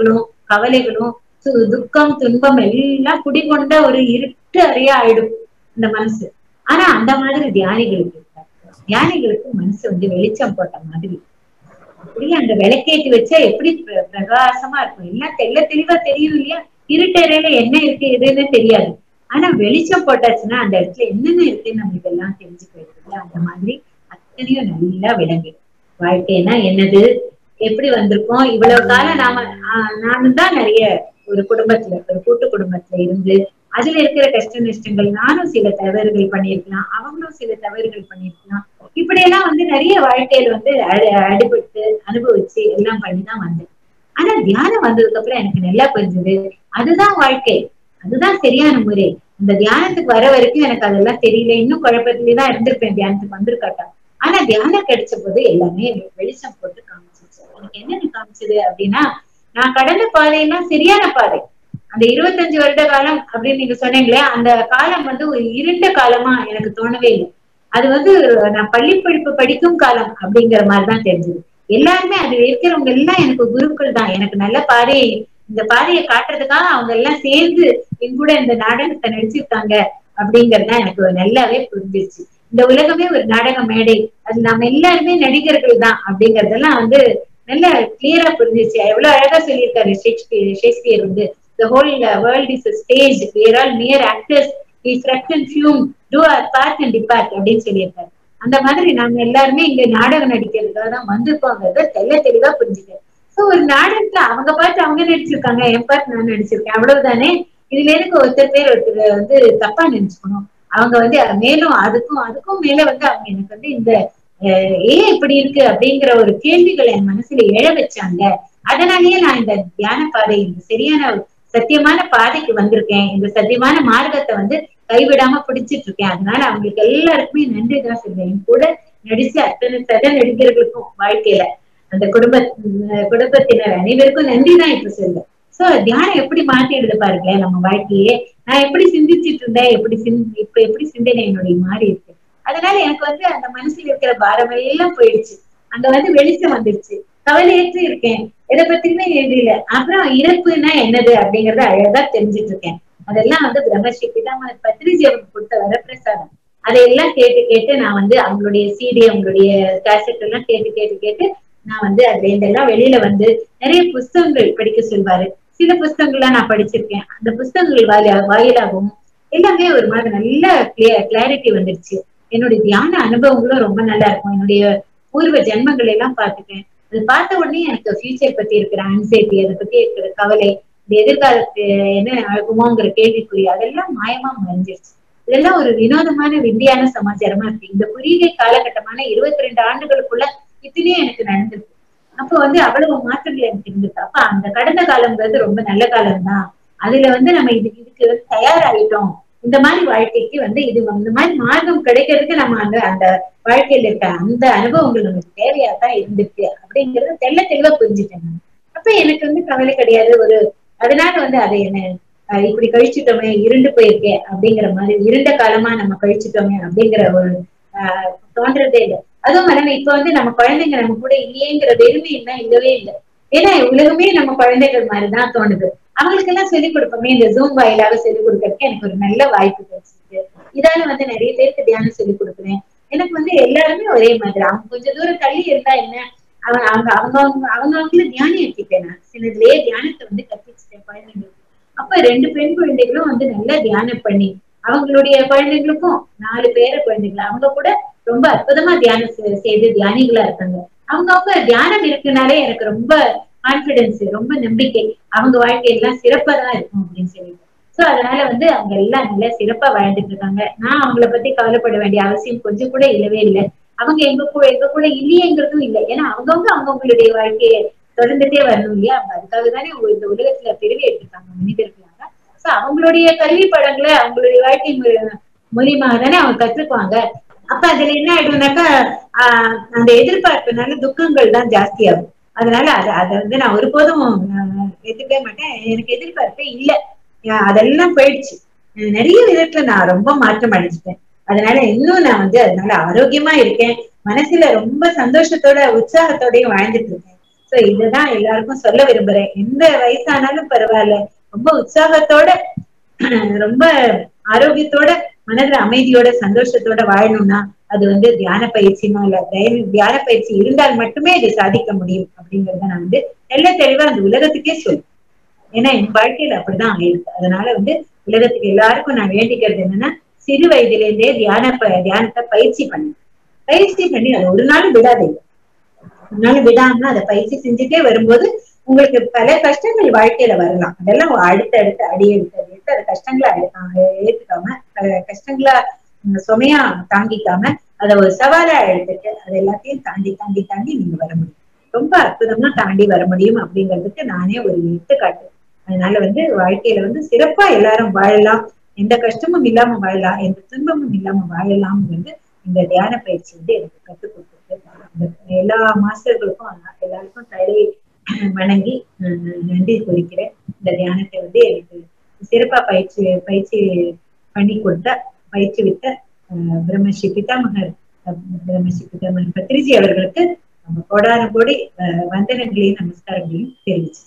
கவலைகளும் து- துக்கம் துன்பம் எல்லாம் குடிகொண்ட ஒரு இருட்டு அறையா ஆயிடும் இந்த மனசு ஆனா அந்த மாதிரி தியானிகளுக்கு இருக்காது. தியானிகளுக்கு மனசு வந்து வெளிச்சம் போட்ட மாதிரி அப்படியே அந்த விளக்கேத்தி வச்சா எப்படி பிர- பிரகாசமா இருக்கும் எல்லாம் தெள்ள தெளிவா தெரியும் இல்லையா இருட்டறையில என்ன இருக்கு எதுன்னு தெரியாது ஆனா வெளிச்சம் போட்டாச்சுன்னா அந்த இடத்துல என்னென்ன இருக்குன்னு நம்மளுக்கு எல்லாம் தெரிஞ்சுக்கிறது அந்த மாதிரி அத்தனையும் நல்லா விளங்கிடும் வாழ்க்கைன்னா என்னது எப்படி வந்திருக்கோம் இவ்வளவு காலம் நாம ஆஹ் நானும் தான் நிறைய ஒரு குடும்பத்துல ஒரு கூட்டு குடும்பத்துல இருந்து அதுல இருக்கிற கஷ்ட நஷ்டங்கள் நானும் சில தவறுகள் பண்ணியிருக்கலாம் அவங்களும் சில தவறுகள் பண்ணியிருக்கலாம் இப்படி எல்லாம் வந்து நிறைய வாழ்க்கையில வந்து அடி- அடிபட்டு அனுபவிச்சு எல்லாம் பண்ணிதான் வந்தேன் ஆனா தியானம் வந்ததுக்கு அப்புறம் எனக்கு நல்லா புரிஞ்சது அதுதான் வாழ்க்கை அதுதான் சரியான முறை அந்த தியானத்துக்கு வர வரைக்கும் எனக்கு அதெல்லாம் தெரியல இன்னும் குழப்பத்திலே தான் இருந்திருப்பேன் தியானத்துக்கு வந்திருக்காட்டா ஆனா தியானம் கிடைச்ச போது எல்லாமே வெளிச்சம் போட்டு காமிச்சிச்சு எனக்கு என்னென்ன காமிச்சது அப்படின்னா நான் கடந்த பாதையெல்லாம் சரியான பாதை அந்த இருபத்தஞ்சு வருட காலம் அப்படின்னு நீங்க சொன்னீங்களே அந்த காலம் வந்து ஒரு இருண்ட காலமா எனக்கு தோணவே இல்லை அது வந்து நான் பள்ளி படிப்பு படிக்கும் காலம் அப்படிங்கிற மாதிரிதான் தெரிஞ்சது எல்லாருமே அது இருக்கிறவங்க எல்லாம் எனக்கு குருக்கள் தான் எனக்கு நல்ல பாதையை இந்த பாதையை காட்டுறதுக்காக அவங்க எல்லாம் சேர்ந்து என் கூட இந்த நாடகத்தை நடிச்சிருக்காங்க அப்படிங்கறதுதான் எனக்கு நல்லாவே புரிஞ்சிருச்சு இந்த உலகமே ஒரு நாடக மேடை அது நம்ம எல்லாருமே நடிகர்கள் தான் அப்படிங்கறதெல்லாம் வந்து நல்ல கிளியரா புரிஞ்சிருச்சு எவ்வளவு அழகா சொல்லியிருக்காரு ஷேக்ஸ்பியர் ஷேக்ஸ்பியர் வந்து the whole uh, world is a stage we are all mere actors we reflect and fume do our part and depart அப்படின்னு சொல்லியிருக்காரு அந்த மாதிரி நாங்க எல்லாருமே இங்க நாடகம் நடிக்கிறதுக்காக தான் வந்திருக்கோங்கிறத தெல்ல தெளிவா புரிஞ்சுக்கிறேன் சோ ஒரு நாடகத்துல அவங்க பார்த்து அவங்க நடிச்சிருக்காங்க என் பார்த்து நான் நடிச்சிருக்கேன் அவ்வளவுதானே இதுல எனக்கு ஒருத்தர் பேர் ஒருத்தர் வந்து தப்பா நினைச்சுக்கணும் அவங்க வந்து மேலும் அதுக்கும் அதுக்கும் மேல வந்து அவங்க எனக்கு வந்து இந்த அஹ், ஏன் இப்படி இருக்கு அப்படிங்கிற ஒரு கேள்விகளை என் மனசுல எழ வச்சாங்க அதனாலயே நான் இந்த தியான பாதை இந்த சரியான சத்தியமான பாதைக்கு வந்திருக்கேன் இந்த சத்தியமான மார்க்கத்தை வந்து கைவிடாம பிடிச்சிட்டு இருக்கேன் அதனால அவங்களுக்கு எல்லாருக்குமே நன்றி தான் சொல்றேன் என் கூட நடிச்ச அத்தனை சக நடிகர்களுக்கும் வாழ்க்கையில அந்த குடும்ப உம் குடும்பத்தினர் அனைவருக்கும் நன்றி தான் இப்ப சொல்றேன் சோ தியானம் எப்படி மாத்திடுது பாருங்களேன் நம்ம வாழ்க்கையே நான் எப்படி சிந்திச்சிட்டு இருந்தேன் எப்படி சிந் இப்ப எப்படி சிந்தனை என்னுடைய மாறி இருக்கு அதனால எனக்கு வந்து அந்த மனசுல இருக்கிற பாரம் எல்லாம் போயிடுச்சு அங்க வந்து வெளிச்சம் வந்துருச்சு கவலையற்று இருக்கேன் எதை பத்தியுமே எழுதல அப்புறம் இறப்புன்னா என்னது அப்படிங்கறத அழகா தெரிஞ்சிட்டு இருக்கேன் அதெல்லாம் வந்து பிரம்மஸ்ரீ பிதாமர் பத்ரிஜி அவருக்கு கொடுத்த வரப்பிரசாதம் அதையெல்லாம் கேட்டு கேட்டு நான் வந்து அவங்களுடைய சிடி அவங்களுடைய கேசட் எல்லாம் கேட்டு கேட்டு கேட்டு நான் வந்து அதுல இருந்தெல்லாம் வெளியில வந்து நிறைய புஸ்தகங்கள் படிக்க சொல்வாரு சில புஸ்தகங்கள்லாம் நான் படிச்சிருக்கேன் அந்த புஸ்தகங்கள் வாயிலா வாயிலாகவும் எல்லாமே ஒரு மாதிரி நல்ல கிளாரிட்டி வந்துருச்சு என்னுடைய தியான அனுபவங்களும் ரொம்ப நல்லா இருக்கும் என்னுடைய பூர்வ ஜென்மங்கள் எல்லாம் பார்த்துட்டேன் அது பார்த்த உடனே எனக்கு ஃபியூச்சர் பத்தி இருக்கிற ஆன்சைட்டி அதை பத்தி இருக்கிற கவலை இந்த எதிர்காலத்து என்ன ஆகுமோங்கிற கேள்விக்குறி அதெல்லாம் மாயமா மறைஞ்சிருச்சு இதெல்லாம் ஒரு வினோதமான விந்தியான சமாச்சாரமா இருக்கு இந்த குறுகிய காலகட்டமான இருபத்தி ரெண்டு ஆண்டுகளுக்குள்ள இத்தனையும் எனக்கு நடந்திருக்கு அப்போ வந்து அவ்வளவு மாற்றங்கள் எனக்கு இருந்திருக்கு அப்ப அந்த கடந்த காலம்ங்கிறது ரொம்ப நல்ல காலம் தான் அதுல வந்து நம்ம இது இதுக்கு வந்து தயாராகிட்டோம் இந்த மாதிரி வாழ்க்கைக்கு வந்து இது இந்த மாதிரி மார்க்கம் கிடைக்கிறதுக்கு நம்ம அந்த அந்த வாழ்க்கையில இருக்க அந்த அனுபவங்கள் நமக்கு தேவையா தான் இருந்திருக்கு அப்படிங்கறது தெள்ள தெளிவா புரிஞ்சுட்டேன் நான் அப்ப எனக்கு வந்து கவலை கிடையாது ஒரு அதனால வந்து அதை என்ன அஹ் இப்படி கழிச்சிட்டோமே இருண்டு போயிருக்கே அப்படிங்கிற மாதிரி இருண்ட காலமா நம்ம கழிச்சிட்டோமே அப்படிங்கிற ஒரு ஆஹ் தோன்றதே இல்லை அதுவும் இல்லாம இப்ப வந்து நம்ம குழந்தைங்க நம்ம கூட இல்லையேங்கிற வெறுமை என்ன இல்லவே இல்லை ஏன்னா உலகமே நம்ம குழந்தைகள் மாதிரிதான் தோணுது அவங்களுக்கு எல்லாம் சொல்லிக் கொடுப்போமே இந்த ஜூம் வாயிலாக சொல்லிக் கொடுக்கறதுக்கு எனக்கு ஒரு நல்ல வாய்ப்பு கிடைச்சிருக்கு இதால வந்து நிறைய பேருக்கு தியானம் சொல்லிக் கொடுக்குறேன் எனக்கு வந்து எல்லாருமே ஒரே மாதிரி அவங்க கொஞ்சம் தூரம் தள்ளி இருந்தா என்ன அவங்க அவங்க அவங்க அவங்க அவங்க அவங்கள தியானம் ஏற்றிட்டேன் நான் சிலதுலயே தியானத்தை வந்து கற்பிச்சுட்டேன் குழந்தைங்களுக்கு அப்ப ரெண்டு பெண் குழந்தைகளும் வந்து நல்லா தியானம் பண்ணி அவங்களுடைய குழந்தைங்களுக்கும் நாலு பேர குழந்தைகள் அவங்க கூட ரொம்ப அற்புதமா தியானம் செ- செய்து தியானிகளா இருக்காங்க அவங்க அவங்க தியானம் இருக்குனாலே எனக்கு ரொம்ப கான்பிடன்ஸ் ரொம்ப நம்பிக்கை அவங்க வாழ்க்கையெல்லாம் சிறப்பா தான் இருக்கும் அப்படின்னு சொல்லிட்டு சோ அதனால வந்து அவங்க எல்லாம் நல்லா சிறப்பா வாழ்ந்துட்டு இருக்காங்க நான் அவங்கள பத்தி கவலைப்பட வேண்டிய அவசியம் கொஞ்சம் கூட இல்லவே இல்லை அவங்க எங்க கூட எங்க கூட இல்லையேங்கிறதும் இல்லை ஏன்னா அவங்கவுங்க அவங்கவுங்களுடைய வாழ்க்கையை தொடர்ந்துட்டே வரணும் இல்லையா அப்ப அதுக்காக தானே இந்த உலகத்துல பிறவி எடுத்திருக்காங்க மனிதர்களாக சோ அவங்களுடைய கல்வி படங்களை அவங்களுடைய வாழ்க்கை மு- மூலியமாக தானே அவங்க கத்துக்குவாங்க அப்ப அதுல என்ன ஆயிடும்னாக்கா ஆஹ் அந்த எதிர்பார்ப்புனால துக்கங்கள் தான் ஜாஸ்தியாகும் அதனால அத அதை வந்து நான் ஒருபோதும் ஆஹ் ஏத்துக்கவே மாட்டேன் எனக்கு எதிர்பார்ப்பே இல்ல ஆஹ் அதெல்லாம் போயிடுச்சு அஹ் நிறைய விதத்துல நான் ரொம்ப மாற்றம் அடைஞ்சிட்டேன் அதனால இன்னும் நான் வந்து அதனால ஆரோக்கியமா இருக்கேன் மனசுல ரொம்ப சந்தோஷத்தோட உற்சாகத்தோடயும் வாழ்ந்துட்டு இருக்கேன் சோ இதுதான் எல்லாருக்கும் சொல்ல விரும்புறேன் எந்த வயசானாலும் பரவாயில்ல ரொம்ப உற்சாகத்தோட ரொம்ப ஆரோக்கியத்தோட மனதுல அமைதியோட சந்தோஷத்தோட வாழணும்னா அது வந்து தியான பயிற்சினா இல்ல தியான- தியான பயிற்சி இருந்தால் மட்டுமே இதை சாதிக்க முடியும் அப்படிங்கறத நான் வந்து தெள்ள தெளிவா அந்த உலகத்துக்கே சொல்லுவேன் ஏன்னா என் வாழ்க்கையில அப்படிதான் ஆயிருக்கு அதனால வந்து உலகத்துக்கு எல்லாருக்கும் நான் வேண்டிக்கிறது என்னன்னா சிறு வயதில இருந்தே தியான ப- தியானத்தை பயிற்சி பண்ணு பயிற்சி பண்ணி அதை ஒரு நாள் விடாதீங்க ஒரு நாள் விடாம அதை பயிற்சி செஞ்சுட்டே வரும்போது உங்களுக்கு பல கஷ்டங்கள் வாழ்க்கையில வரலாம் அதெல்லாம் அடுத்த அடுத்த அடி எடுத்து அடி எடுத்து அந்த கஷ்டங்களை அடு- அஹ் ஏத்துக்காம அஹ் கஷ்டங்களா உம், சுமையா தாங்கிக்காம அதை ஒரு சவாலா எடுத்துட்டு அது எல்லாத்தையும் தாண்டி தாண்டி தாண்டி நீங்க வர முடியும் ரொம்ப அற்புதமா தாண்டி வர முடியும் அப்படிங்கிறதுக்கு நானே ஒரு எடுத்துக்காட்டு அதனால வந்து வாழ்க்கையில வந்து சிறப்பா எல்லாரும் வாழலாம் எந்த கஷ்டமும் இல்லாம வாழலாம் எந்த துன்பமும் இல்லாம வாழலாம்ங்கிறது இந்த தியான பயிற்சி வந்து எனக்கு கற்றுக் கொடுத்துருக்கு இந்த எல்லா மாஸ்டர்களுக்கும் எல்லாருக்கும் தலை வணங்கி அஹ், நன்றி குறிக்கிறேன் இந்த தியானத்தை வந்து எனக்கு சிறப்பா பயிற்சி பயிற்சி பண்ணி கொடுத்த பயிற்றுவித்த அஹ், பிரம்மஸ்ரீ பிதாமகர் அஹ், பிரம்மஸ்ரீ பிதாமகர் பத்ரிஜி அவர்களுக்கு நம்ம கோடான கோடி அஹ், வந்தனங்களையும் நமஸ்காரங்களையும் தெரிவிச்சு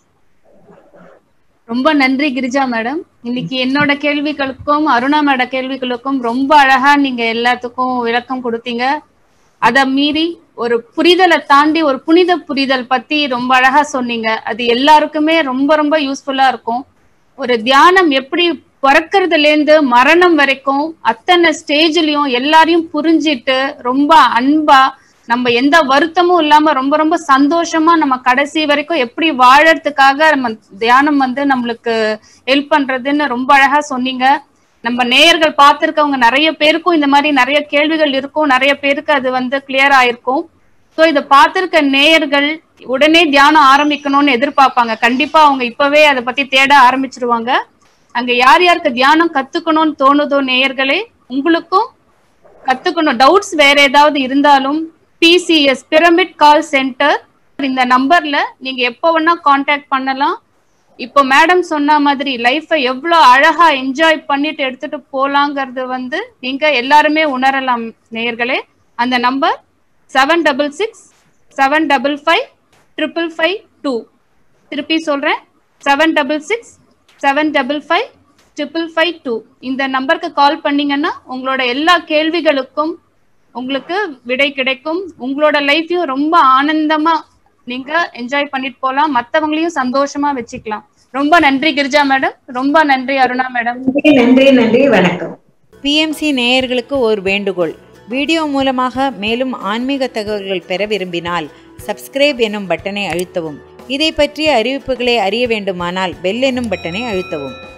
ரொம்ப நன்றி கிரிஜா மேடம் இன்னைக்கு என்னோட கேள்விகளுக்கும் அருணா மேட கேள்விகளுக்கும் ரொம்ப அழகா நீங்க எல்லாத்துக்கும் விளக்கம் கொடுத்தீங்க அத மீறி ஒரு புரிதலை தாண்டி ஒரு புனித புரிதல் பத்தி ரொம்ப அழகா சொன்னீங்க அது எல்லாருக்குமே ரொம்ப ரொம்ப யூஸ்ஃபுல்லா இருக்கும் ஒரு தியானம் எப்படி பிறக்கிறதுல இருந்து மரணம் வரைக்கும் அத்தனை ஸ்டேஜ்லயும் எல்லாரையும் புரிஞ்சிட்டு ரொம்ப அன்பா நம்ம எந்த வருத்தமும் இல்லாம ரொம்ப ரொம்ப சந்தோஷமா நம்ம கடைசி வரைக்கும் எப்படி வாழறதுக்காக நம்ம தியானம் வந்து நம்மளுக்கு ஹெல்ப் பண்றதுன்னு ரொம்ப அழகா சொன்னீங்க நம்ம நேயர்கள் பார்த்திருக்கவங்க நிறைய பேருக்கும் இந்த மாதிரி நிறைய கேள்விகள் இருக்கும் நிறைய பேருக்கு அது வந்து கிளியர் ஆயிருக்கும் ஸோ இதை பார்த்திருக்க நேயர்கள் உடனே தியானம் ஆரம்பிக்கணும்னு எதிர்பார்ப்பாங்க கண்டிப்பா அவங்க இப்பவே அதை பத்தி தேட ஆரம்பிச்சிருவாங்க அங்க யார் யாருக்கு தியானம் கத்துக்கணும்னு தோணுதோ நேயர்களே உங்களுக்கும் கத்துக்கணும் டவுட்ஸ் வேற ஏதாவது இருந்தாலும் பிசிஎஸ் பிரமிட் கால் சென்டர் இந்த நம்பர்ல நீங்க எப்போ வேணா காண்டாக்ட் பண்ணலாம் இப்போ மேடம் சொன்ன மாதிரி லைஃப்பை எவ்வளோ அழகா என்ஜாய் பண்ணிட்டு எடுத்துட்டு போலாங்கிறது வந்து நீங்க எல்லாருமே உணரலாம் நேயர்களே அந்த number seven double six seven double five triple five two திருப்பி சொல்றேன் seven double six seven double five triple five two இந்த நம்பருக்கு கால் பண்ணீங்கன்னா உங்களோட எல்லா கேள்விகளுக்கும் உங்களுக்கு விடை கிடைக்கும் உங்களோட லைஃப்பையும் ரொம்ப ஆனந்தமா நீங்க என்ஜாய் பண்ணிட்டு போலாம் மத்தவங்களையும் சந்தோஷமா வச்சுக்கலாம் ரொம்ப நன்றி கிரிஜா மேடம் ரொம்ப நன்றி அருணா மேடம் நன்றி நன்றி நன்றி வணக்கம் பிஎம்சி நேயர்களுக்கு ஒரு வேண்டுகோள் வீடியோ மூலமாக மேலும் ஆன்மீக தகவல்கள் பெற விரும்பினால் சப்ஸ்கிரைப் எனும் பட்டனை அழுத்தவும் இதை பற்றிய அறிவிப்புகளை அறிய வேண்டுமானால் பெல் எனும் பட்டனை அழுத்தவும்